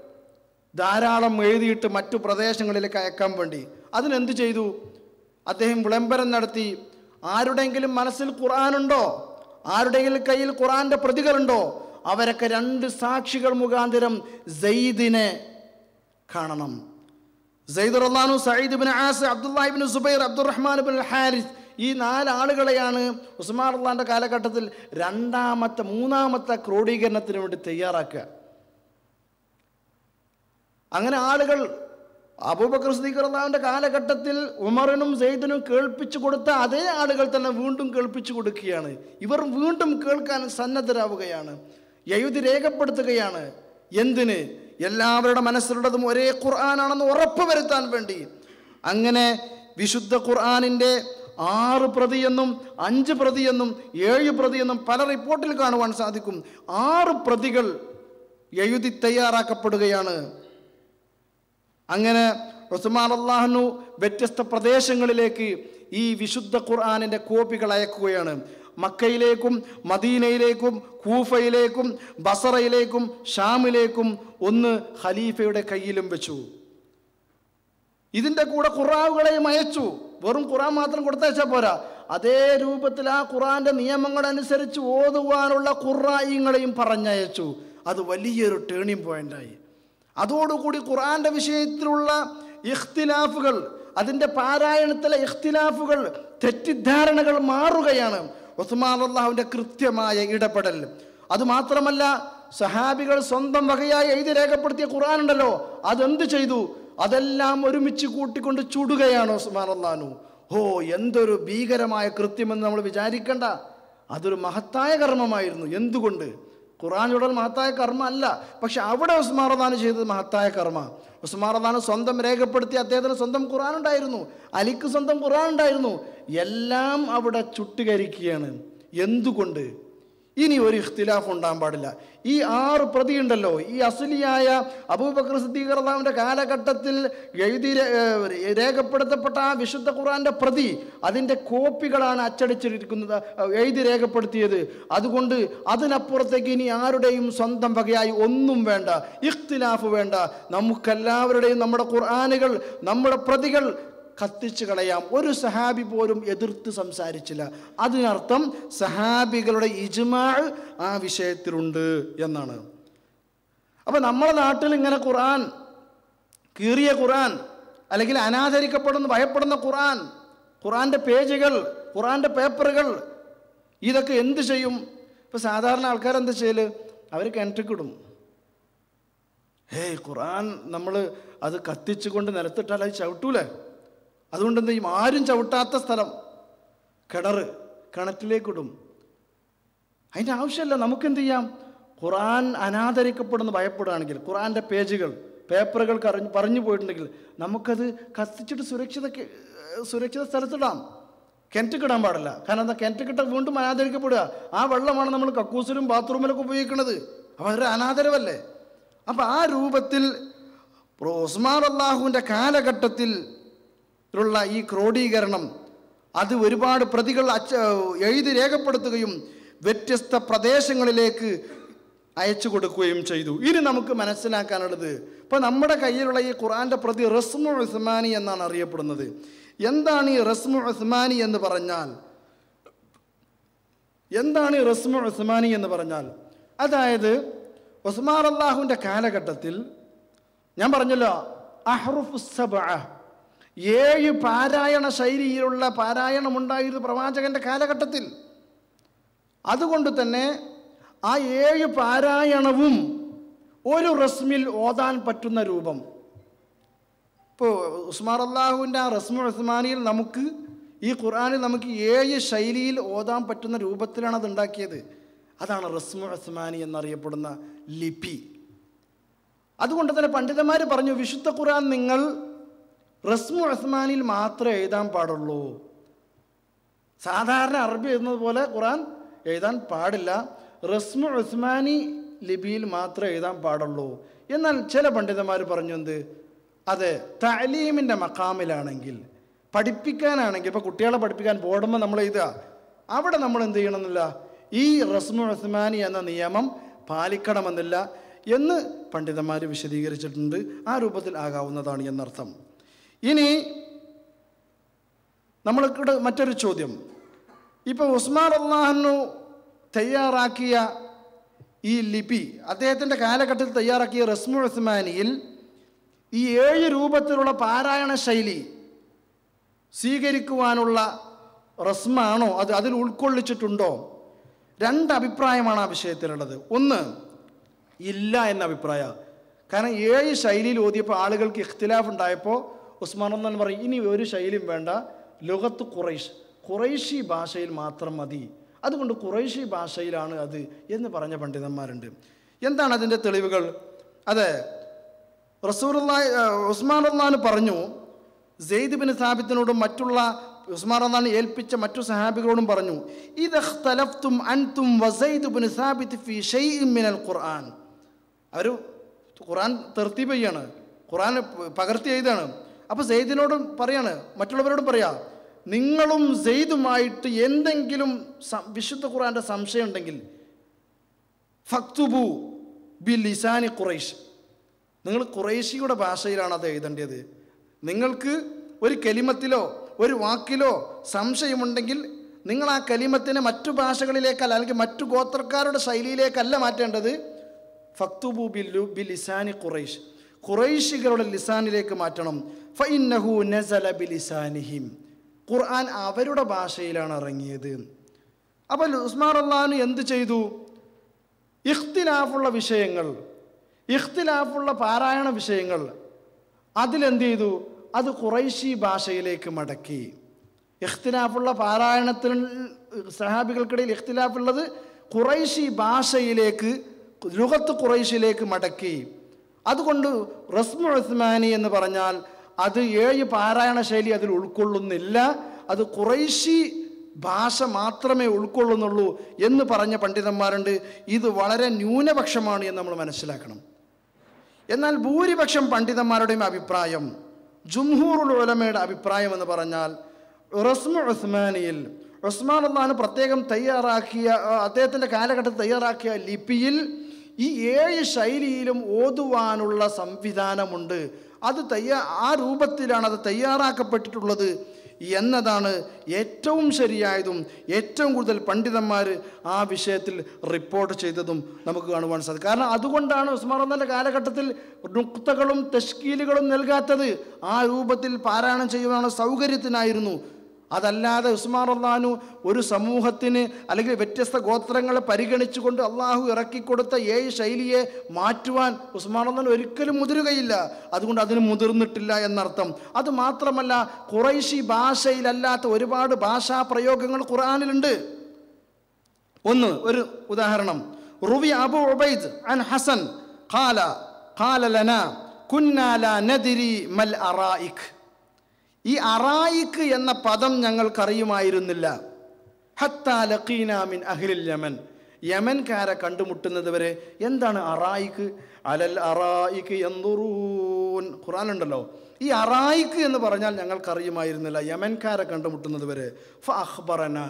ധാരാളം എഴുതിയിട്ട് മറ്റു പ്രദേശങ്ങളിലേക്ക് അയക്കാൻ വേണ്ടി അതിനെന്ത് ചെയ്തു അദ്ദേഹം വിളംബരം നടത്തി ആരുടെയെങ്കിലും മനസ്സിൽ ഖുർആാനുണ്ടോ ആരുടെയെങ്കിലും കയ്യിൽ ഖുർആന്റെ പ്രതികളുണ്ടോ അവരൊക്കെ രണ്ട് സാക്ഷികൾ മുഖാന്തരം സെയ്ദിനെ കാണണം സെയ്ദ് റഹ്മാനു Saeed bin As Abdullah bin Zubair Abdurrahman bin Harith ഈ നാല് ആളുകളെയാണ് ഉസ്മാൻ അള്ളാന്റെ കാലഘട്ടത്തിൽ രണ്ടാമത്തെ മൂന്നാമത്തെ ക്രോഡീകരണത്തിന് വേണ്ടി തയ്യാറാക്കുക അങ്ങനെ ആളുകൾ അബൂബക്കർ സിദ്ദീഖ് റഹ്മാന്റെ കാലഘട്ടത്തിൽ ഉമറിനും സെയ്ദിനും കേൾപ്പിച്ചു കൊടുത്ത അതേ ആളുകൾ തന്നെ വീണ്ടും കേൾപ്പിച്ചു കൊടുക്കുകയാണ് ഇവർ വീണ്ടും കേൾക്കാൻ സന്നദ്ധരാവുകയാണ് എഴുതി രേഖപ്പെടുത്തുകയാണ് എന്തിന് എല്ലാവരുടെ മനസ്സിലുള്ളതും ഒരേ ഖുർആനാണെന്ന് ഉറപ്പ് വരുത്താൻ വേണ്ടി അങ്ങനെ വിശുദ്ധ ഖുർആാനിൻ്റെ ആറ് പ്രതിയെന്നും അഞ്ച് പ്രതിയെന്നും ഏഴ് പ്രതിയെന്നും പല റിപ്പോർട്ടിൽ കാണുവാൻ സാധിക്കും ആറ് പ്രതികൾ എഴുതി തയ്യാറാക്കപ്പെടുകയാണ് അങ്ങനെ ഉസ്മാൻ അള്ളാഹനു വ്യത്യസ്ത പ്രദേശങ്ങളിലേക്ക് ഈ വിശുദ്ധ ഖുർആാനിൻ്റെ കോപ്പികൾ അയക്കുകയാണ് മക്കയിലേക്കും മദീനയിലേക്കും കൂഫയിലേക്കും ബസറയിലേക്കും ഷാമിലേക്കും ഒന്ന് ഖലീഫയുടെ കയ്യിലും വെച്ചു ഇതിൻ്റെ കൂടെ ഖുറാവുകളെയും അയച്ചു വെറും ഖുറാൻ മാത്രം കൊടുത്തയച്ചാൽ പോരാ അതേ രൂപത്തിൽ ആ ഖുറാന്റെ നിയമങ്ങളനുസരിച്ച് ഓതുവാനുള്ള ഖുറായിങ്ങളെയും പറഞ്ഞയച്ചു അത് വലിയൊരു ടേണിംഗ് പോയിന്റായി അതോടുകൂടി ഖുറാന്റെ വിഷയത്തിലുള്ള ഇഖ്തിലാഫുകൾ അതിൻ്റെ പാരായണത്തിലെ ഇഖ്തിലാഫുകൾ തെറ്റിദ്ധാരണകൾ മാറുകയാണ് ഉസ്മാൻ അള്ളാഹുവിൻ്റെ കൃത്യമായ ഇടപെടൽ അതുമാത്രമല്ല സഹാബികൾ സ്വന്തം വകയായി എഴുതി രേഖപ്പെടുത്തിയ ഖുർആൻ ഉണ്ടല്ലോ അതെന്ത് ചെയ്തു അതെല്ലാം ഒരുമിച്ച് കൂട്ടിക്കൊണ്ട് ചുടുകയാണ് ഉസ്മാൻ അള്ളഹാനു ഓ എന്തൊരു ഭീകരമായ കൃത്യമെന്ന് നമ്മൾ വിചാരിക്കണ്ട അതൊരു മഹത്തായ കർമ്മമായിരുന്നു എന്തുകൊണ്ട് ഖുർആൻ ചുടൽ മഹത്തായ കർമ്മ അല്ല പക്ഷെ അവിടെ ഉസ്മാൻ റദാൻ ചെയ്തത് മഹത്തായ കർമ്മ ഉസ്മാൻ റദാൻ സ്വന്തം രേഖപ്പെടുത്തി അദ്ദേഹത്തിന് സ്വന്തം ഖുർആൻ ഉണ്ടായിരുന്നു അലിക്ക് സ്വന്തം ഖുർആൻ ഉണ്ടായിരുന്നു എല്ലാം അവിടെ ചുട്ടുകരിക്കുകയാണ് എന്തുകൊണ്ട് ഇനി ഒരു ഇഖ്തിലാഫ് ഉണ്ടാകാൻ പാടില്ല ഈ ആറ് പ്രതി ഉണ്ടല്ലോ ഈ അസുലിയായ അബൂബക്കർ സിദ്ദീഖ് റഹ്മാന്റെ കാലഘട്ടത്തിൽ എഴുതി രേ- ഏഹ് രേഖപ്പെടുത്തപ്പെട്ട ആ വിശുദ്ധ ഖുർആന്റെ പ്രതി അതിൻ്റെ കോപ്പികളാണ് അച്ചടിച്ചിരിക്കുന്നത് ഏഹ് എഴുതി രേഖപ്പെടുത്തിയത് അതുകൊണ്ട് അതിനപ്പുറത്തേക്ക് ഇനി ആരുടെയും സ്വന്തം വകയായി ഒന്നും വേണ്ട ഇഖ്തിലാഫ് വേണ്ട നമുക്കെല്ലാവരുടെയും നമ്മുടെ ഖുർആനുകൾ നമ്മുടെ പ്രതികൾ കത്തിച്ചു കളയാം ഒരു സഹാബി പോലും എതിർത്ത് സംസാരിച്ചില്ല അതിനർത്ഥം സഹാബികളുടെ ഇജ്മാ ആ വിഷയത്തിലുണ്ട് എന്നാണ് അപ്പം നമ്മുടെ നാട്ടിൽ ഇങ്ങനെ ഖുർആൻ കീറിയ ഖുർആൻ അല്ലെങ്കിൽ അനാദരിക്കപ്പെടുന്ന ഭയപ്പെടുന്ന ഖുർആൻ ഖുർആൻ്റെ പേജുകൾ ഖുർആൻ്റെ പേപ്പറുകൾ ഇതൊക്കെ എന്ത് ചെയ്യും ഇപ്പം സാധാരണ ആൾക്കാർ എന്താ ചെയ്യൽ അവർ കിണറ്റിക്കിടും ഹേയ് ഖുർആൻ നമ്മൾ അത് കത്തിച്ചുകൊണ്ട് നിലത്തിട്ടാൽ അത് ചവിട്ടൂലേ അതുകൊണ്ട് എന്ത് ചെയ്യും ആരും ചവിട്ടാത്ത സ്ഥലം കിണറ് കിണറ്റിലേക്കിടും അതിൻ്റെ ആവശ്യമല്ല നമുക്ക് എന്ത് ചെയ്യാം ഖുർആൻ അനാദരിക്കപ്പെടുന്ന ഭയപ്പെടുകയാണെങ്കിൽ ഖുർആൻ്റെ പേജുകൾ പേപ്പറുകൾ കറിഞ്ഞ് പറഞ്ഞു പോയിട്ടുണ്ടെങ്കിൽ നമുക്കത് കത്തിച്ചിട്ട് സുരക്ഷിത കെ- സുരക്ഷിത സ്ഥലത്തിടാം കിണറ്റിക്കിടാൻ പാടില്ല കാരണം എന്താ കിണറ്റിക്കിട്ട വീണ്ടും അനാദരിക്കപ്പെടുക ആ വെള്ളമാണ് നമ്മൾ കക്കൂസിലും ബാത്റൂമിലൊക്കെ ഉപയോഗിക്കുന്നത് അപ്പോൾ അതൊരു അനാദരവല്ലേ അപ്പം ആ രൂപത്തിൽ ഉസ്മാൻ അള്ളാഹുവിൻ്റെ കാലഘട്ടത്തിൽ ഉള്ള ഈ ക്രോഡീകരണം അത് ഒരുപാട് പ്രതികൾ അച്ച എഴുതി രേഖപ്പെടുത്തുകയും വ്യത്യസ്ത പ്രദേശങ്ങളിലേക്ക് അയച്ചു കൊടുക്കുകയും ചെയ്തു ഇനി നമുക്ക് മനസ്സിലാക്കാനുള്ളത് ഇപ്പം നമ്മുടെ കയ്യിലുള്ള ഈ ഖുറാൻ്റെ പ്രതി റസ്മു ഉസ്മാനി എന്നാണ് അറിയപ്പെടുന്നത് എന്താണ് ഈ റസ്മു ഉസ്മാനി എന്ന് പറഞ്ഞാൽ എന്താണ് ഈ റസ്മു ഉസ്മാനി എന്ന് പറഞ്ഞാൽ അതായത് ഉസ്മാൻ അള്ളാഹുവിൻ്റെ കാലഘട്ടത്തിൽ ഞാൻ പറഞ്ഞല്ലോ അഹ്റുഫ് സബ്അ ഏഴ് പാരായണ ശൈലിയിലുള്ള പാരായണം ഉണ്ടായിരുന്നു പ്രവാചകന്റെ കാലഘട്ടത്തിൽ അതുകൊണ്ട് തന്നെ ആ ഏഴ് പാരായണവും ഒരു റസ്മിൽ ഓതാൻ പറ്റുന്ന രൂപം ഇപ്പോൾ ഉസ്മാർ അള്ളാഹുവിൻ്റെ ആ റസ്മു ഉസ്മാനിയിൽ നമുക്ക് ഈ ഖുർആനിൽ നമുക്ക് ഏഴ് ശൈലിയിൽ ഓതാൻ പറ്റുന്ന രൂപത്തിലാണ് അത് ഉണ്ടാക്കിയത് അതാണ് റസ്മു ഉസ്മാനി എന്നറിയപ്പെടുന്ന ലിപി അതുകൊണ്ട് തന്നെ പണ്ഡിതന്മാർ പറഞ്ഞു വിശുദ്ധ ഖുർആൻ നിങ്ങൾ റസ്മു ഉസ്മാനിൽ മാത്രമേ എഴുതാൻ പാടുള്ളൂ സാധാരണ അറബി എഴുതുന്നത് പോലെ ഖുർആൻ എഴുതാൻ പാടില്ല റസ്മു ഉസ്മാനി ലിപിയിൽ മാത്രമേ എഴുതാൻ പാടുള്ളൂ എന്നാൽ ചില പണ്ഡിതന്മാർ പറഞ്ഞു എന്ത് അതെ തലീമിൻ്റെ മക്കാമിലാണെങ്കിൽ പഠിപ്പിക്കാനാണെങ്കിൽ ഇപ്പോൾ കുട്ടികളെ പഠിപ്പിക്കാൻ ബോർഡുമ്പോൾ നമ്മൾ എഴുതുക അവിടെ നമ്മൾ എന്ത് ചെയ്യണമെന്നില്ല ഈ റസ്മു ഉസ്മാനി എന്ന നിയമം പാലിക്കണമെന്നില്ല എന്ന് പണ്ഡിതന്മാർ വിശദീകരിച്ചിട്ടുണ്ട് ആ രൂപത്തിൽ ആകാവുന്നതാണ് എന്നർത്ഥം ഇനി നമ്മൾക്കിടെ മറ്റൊരു ചോദ്യം ഇപ്പോൾ ഉസ്മാൻ അള്ളാഹനു തയ്യാറാക്കിയ ഈ ലിപി അദ്ദേഹത്തിൻ്റെ കാലഘട്ടത്തിൽ തയ്യാറാക്കിയ റസ്മു ഉസ്മാനിയിൽ ഈ ഏഴ് രൂപത്തിലുള്ള പാരായണ ശൈലി സ്വീകരിക്കുവാനുള്ള റസ്മാണോ അത് അതിൽ ഉൾക്കൊള്ളിച്ചിട്ടുണ്ടോ രണ്ട് അഭിപ്രായമാണ് ആ വിഷയത്തിലുള്ളത് ഒന്ന് ഇല്ല എന്ന അഭിപ്രായ കാരണം ഏഴ് ശൈലിയിൽ ഓതിയപ്പോൾ ആളുകൾക്ക് ഇഖ്തിലാഫ് ഉണ്ടായപ്പോൾ ഉസ്മാൻ ഒന്നാൻ പറയും ഇനി ഒരു ശൈലിയും വേണ്ട ലുഗത്ത് ഖുറൈഷ് ഖുറൈഷി ഭാഷയിൽ മാത്രം മതി അതുകൊണ്ട് ഖുറൈഷി ഭാഷയിലാണ് അത് എന്ന് പറഞ്ഞ പണ്ഡിതന്മാരുണ്ട് എന്താണ് അതിൻ്റെ തെളിവുകൾ അതെ റസൂറുല്ലാ ഉസ്മാൻ അള്ളഹാൻ പറഞ്ഞു സെയ്ദ് ബിൻ സാബിത്തിനോടും മറ്റുള്ള ഉസ്മാൻ അള്ളഹാൻ ഏൽപ്പിച്ച മറ്റു സഹാബികളോടും പറഞ്ഞു ഇതഖ്തലഫ്തും അൻതും വസൈദ് ബിൻ സാബിത്ത് ഫി ഷൈഇൻ മിനൽ ഖുർആൻ അവർ ഖുർആൻ തെർത്തീബ് ചെയ്യാണ് ഖുർആൻ പകർത്തി എഴുതാണ് അപ്പോൾ സെയ്ദിനോടും പറയാണ് മറ്റുള്ളവരോടും പറയാ നിങ്ങളും സെയ്ദുമായിട്ട് എന്തെങ്കിലും സം- വിശുദ്ധ ഖുർആൻ്റെ സംശയം ഉണ്ടെങ്കിൽ ഫക്തുബു ബി ലിസാനി ഖുറൈഷ് നിങ്ങൾ ഖുറൈശിയുടെ ഭാഷയിലാണ് അത് എഴുതേണ്ടത് നിങ്ങൾക്ക് ഒരു കലിമത്തിലോ ഒരു വാക്കിലോ സംശയമുണ്ടെങ്കിൽ നിങ്ങൾ ആ കലിമത്തിനെ മറ്റു ഭാഷകളിലേക്കല്ല അല്ലെങ്കിൽ മറ്റു ഗോത്രക്കാരുടെ ശൈലിയിലേക്കല്ല മാറ്റേണ്ടത് ഫക്തുബു ബില്ലു ബി ലിസാനി ഖുറൈഷ് ഖുറൈശികളുടെ ലിസാനിലേക്ക് മാറ്റണം ഫഇന്നഹു നസല ബി ലിസാനിഹിം ഖുർആൻ അവരുടെ ഭാഷയിലാണ് ഇറങ്ങിയത് അപ്പോൾ ഉസ്മാൻ അള്ളഹാന് എന്ത് ചെയ്തു ഇഖ്തിലാഫുള്ള വിഷയങ്ങൾ ഇഖ്തിലാഫുള്ള പാരായണ വിഷയങ്ങൾ അതിലെന്ത് ചെയ്തു അത് ഖുറൈശി ഭാഷയിലേക്ക് മടക്കി ഇഖ്തിലാഫുള്ള പാരായണത്തിൽ സഹാബികൾക്കിടയിൽ ഇഖ്തിലാഫുള്ളത് ഖുറൈശി ഭാഷയിലേക്ക് ലുഗത്ത് ഖുറൈശിലേക്ക് മടക്കി അതുകൊണ്ട് റസ്മു ഉസ്മാനി എന്ന് പറഞ്ഞാൽ അത് ഏഴ് പാരായണ ശൈലി അതിൽ ഉൾക്കൊള്ളുന്നില്ല അത് ഖുറൈശി ഭാഷ മാത്രമേ ഉൾക്കൊള്ളുന്നുള്ളൂ എന്ന് പറഞ്ഞ പണ്ഡിതന്മാരുണ്ട് ഇത് വളരെ ന്യൂനപക്ഷമാണ് എന്ന് നമ്മൾ മനസ്സിലാക്കണം എന്നാൽ ഭൂരിപക്ഷം പണ്ഡിതന്മാരുടെയും അഭിപ്രായം ജുംഹൂറുൽ ഉലമയുടെ അഭിപ്രായം എന്ന് പറഞ്ഞാൽ റസ്മു ഉസ്മാനിയിൽ ഉസ്മാൻ അള്ളഹാന് പ്രത്യേകം തയ്യാറാക്കിയ ആ, അദ്ദേഹത്തിൻ്റെ കാലഘട്ടത്തിൽ തയ്യാറാക്കിയ ലിപിയിൽ ഈ ഏഴ് ശൈലിയിലും ഓതുവാനുള്ള സംവിധാനമുണ്ട് അത് തയ്യാ ആ രൂപത്തിലാണ് അത് തയ്യാറാക്കപ്പെട്ടിട്ടുള്ളത് എന്നതാണ് ഏറ്റവും ശരിയായതും ഏറ്റവും കൂടുതൽ പണ്ഡിതന്മാർ ആ വിഷയത്തിൽ റിപ്പോർട്ട് ചെയ്തതും നമുക്ക് കാണുവാൻ സാധിക്കും കാരണം അതുകൊണ്ടാണ് ഉസ്മാൻ റഹ്മാന്റെ കാലഘട്ടത്തിൽ നുക്തകളും തഷ്കീലുകളും നൽകാത്തത് ആ രൂപത്തിൽ പാരായണം ചെയ്യുവാനുള്ള സൗകര്യത്തിനായിരുന്നു അതല്ലാതെ ഉസ്മാൻ അള്ളഹാനു ഒരു സമൂഹത്തിന് അല്ലെങ്കിൽ വ്യത്യസ്ത ഗോത്രങ്ങളെ പരിഗണിച്ചുകൊണ്ട് അള്ളാഹു ഇറക്കിക്കൊടുത്ത ഏഴ് ശൈലിയെ മാറ്റുവാൻ ഉസ്മാൻ അള്ളഹാൻ ഒരിക്കലും മുതിരുകയില്ല അതുകൊണ്ട് അതിന് മുതിർന്നിട്ടില്ല എന്നർത്ഥം അത് മാത്രമല്ല ഖുറൈശി ഭാഷയിലല്ലാത്ത ഒരുപാട് ഭാഷാ പ്രയോഗങ്ങൾ ഖുർആാനിലുണ്ട് ഒന്ന് ഒരു ഉദാഹരണം റുവി അബു ഉബൈദ് അൻ ഹസൻ ഖാല ഖാല ലന കുന്നാ ലാ നദിരി മൽ അറായിക് ഈ അറായിക്ക് എന്ന പദം ഞങ്ങൾക്കറിയുമായിരുന്നില്ല ഹത്താ ലഖീന മിൻ അഹ്ലിൽ യമൻ യമൻകാരെ കണ്ടുമുട്ടുന്നത് വരെ എന്താണ് അറായിക്ക് അലൽ അറായിക്ക് എന്തുറൂൻ ഖുറാനുണ്ടല്ലോ ഈ അറായിക്ക് എന്ന് പറഞ്ഞാൽ ഞങ്ങൾക്കറിയുമായിരുന്നില്ല യമൻകാരെ കണ്ടുമുട്ടുന്നത് വരെ ഫ അഖ്ബറന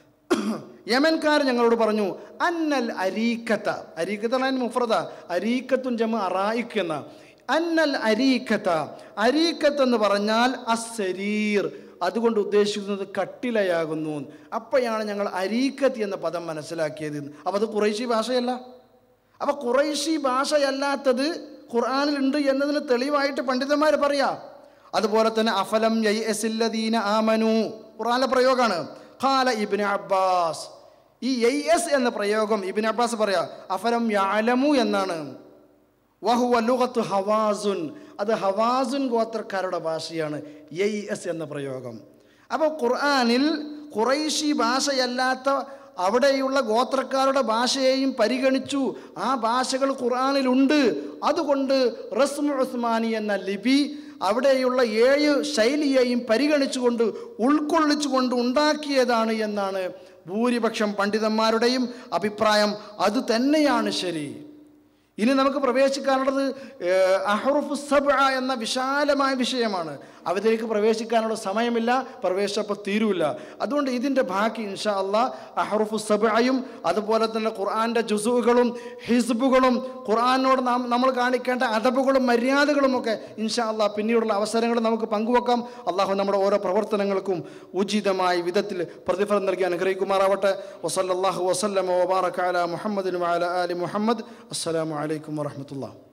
യമൻകാർ ഞങ്ങളോട് പറഞ്ഞു അന്നൽ അരീക്കത്ത അരീക്കത്ത മുഫ്രദ അരീക്കത്തും ജമ അറായിക്ക് എന്ന അന്നൽ അരീക്കത്ത അരീക്കത്ത് എന്ന് പറഞ്ഞാൽ അസരീർ അതുകൊണ്ട് ഉദ്ദേശിക്കുന്നത് കട്ടിലയാകുന്നു അപ്പോഴാണ് ഞങ്ങൾ അരീക്കത്ത് എന്ന പദം മനസ്സിലാക്കിയത് അപ്പോൾ അത് കുറേശി ഭാഷയല്ല അപ്പോൾ കുറേശി ഭാഷയല്ലാത്തത് ഖുർആാനിലുണ്ട് എന്നതിന് തെളിവായിട്ട് പണ്ഡിതന്മാർ പറയാം അതുപോലെ തന്നെ അഫലം യൈ എസില്ലദീന ആമനു ഖുർആാനിലെ പ്രയോഗമാണ് ഖാല ഇബിന് അബ്ബാസ് ഈ യൈ എസ് എന്ന പ്രയോഗം ഇബിൻ അബ്ബാസ് പറയാ അഫലം യാലമു എന്നാണ് വഹുവ ലുഗത്ത് ഹവാസുൻ അത് ഹവാസുൻ ഗോത്രക്കാരുടെ ഭാഷയാണ് യൈ എസ് എന്ന പ്രയോഗം അപ്പോൾ ഖുർആാനിൽ ഖുറൈശി ഭാഷയല്ലാത്ത അവിടെയുള്ള ഗോത്രക്കാരുടെ ഭാഷയെയും പരിഗണിച്ചു ആ ഭാഷകൾ ഖുർആാനിലുണ്ട് അതുകൊണ്ട് റസ്മു ഉസ്മാനി എന്ന ലിപി അവിടെയുള്ള ഏഴ് ശൈലിയെയും പരിഗണിച്ചുകൊണ്ട് ഉൾക്കൊള്ളിച്ചുകൊണ്ട് ഉണ്ടാക്കിയതാണ് എന്നാണ് ഭൂരിപക്ഷം പണ്ഡിതന്മാരുടെയും അഭിപ്രായം അത് തന്നെയാണ് ശരി ഇനി നമുക്ക് പ്രവേശിക്കാനുള്ളത് ഏഹ്, അഹ്റുഫു സബ എന്ന വിശാലമായ വിഷയമാണ് അതിലേക്ക് പ്രവേശിക്കാനുള്ള സമയമില്ല പ്രവേശിച്ചപ്പോൾ തീരൂല അതുകൊണ്ട് ഇതിൻ്റെ ബാക്കി ഇൻഷാ അള്ളാ അഹ്റുഫു സബയും അതുപോലെ തന്നെ ഖുർആൻ്റെ ജുസുകളും ഹിസ്ബുകളും ഖുർആനോട് നാം നമ്മൾ കാണിക്കേണ്ട അദബുകളും മര്യാദകളും ഒക്കെ ഇൻഷാ അള്ളാ പിന്നീടുള്ള അവസരങ്ങൾ നമുക്ക് പങ്കുവെക്കാം അള്ളാഹു നമ്മുടെ ഓരോ പ്രവർത്തനങ്ങൾക്കും ഉചിതമായ വിധത്തിൽ പ്രതിഫലം നൽകി അനുഗ്രഹിക്കുമാറാവട്ടെ വസല്ലാഹു വസല്ലമ വബാറക അല മുഹമ്മദിനും അല ആലി മുഹമ്മദ് അസ്സലാമു അലൈക്കും വറഹമത്തുള്ള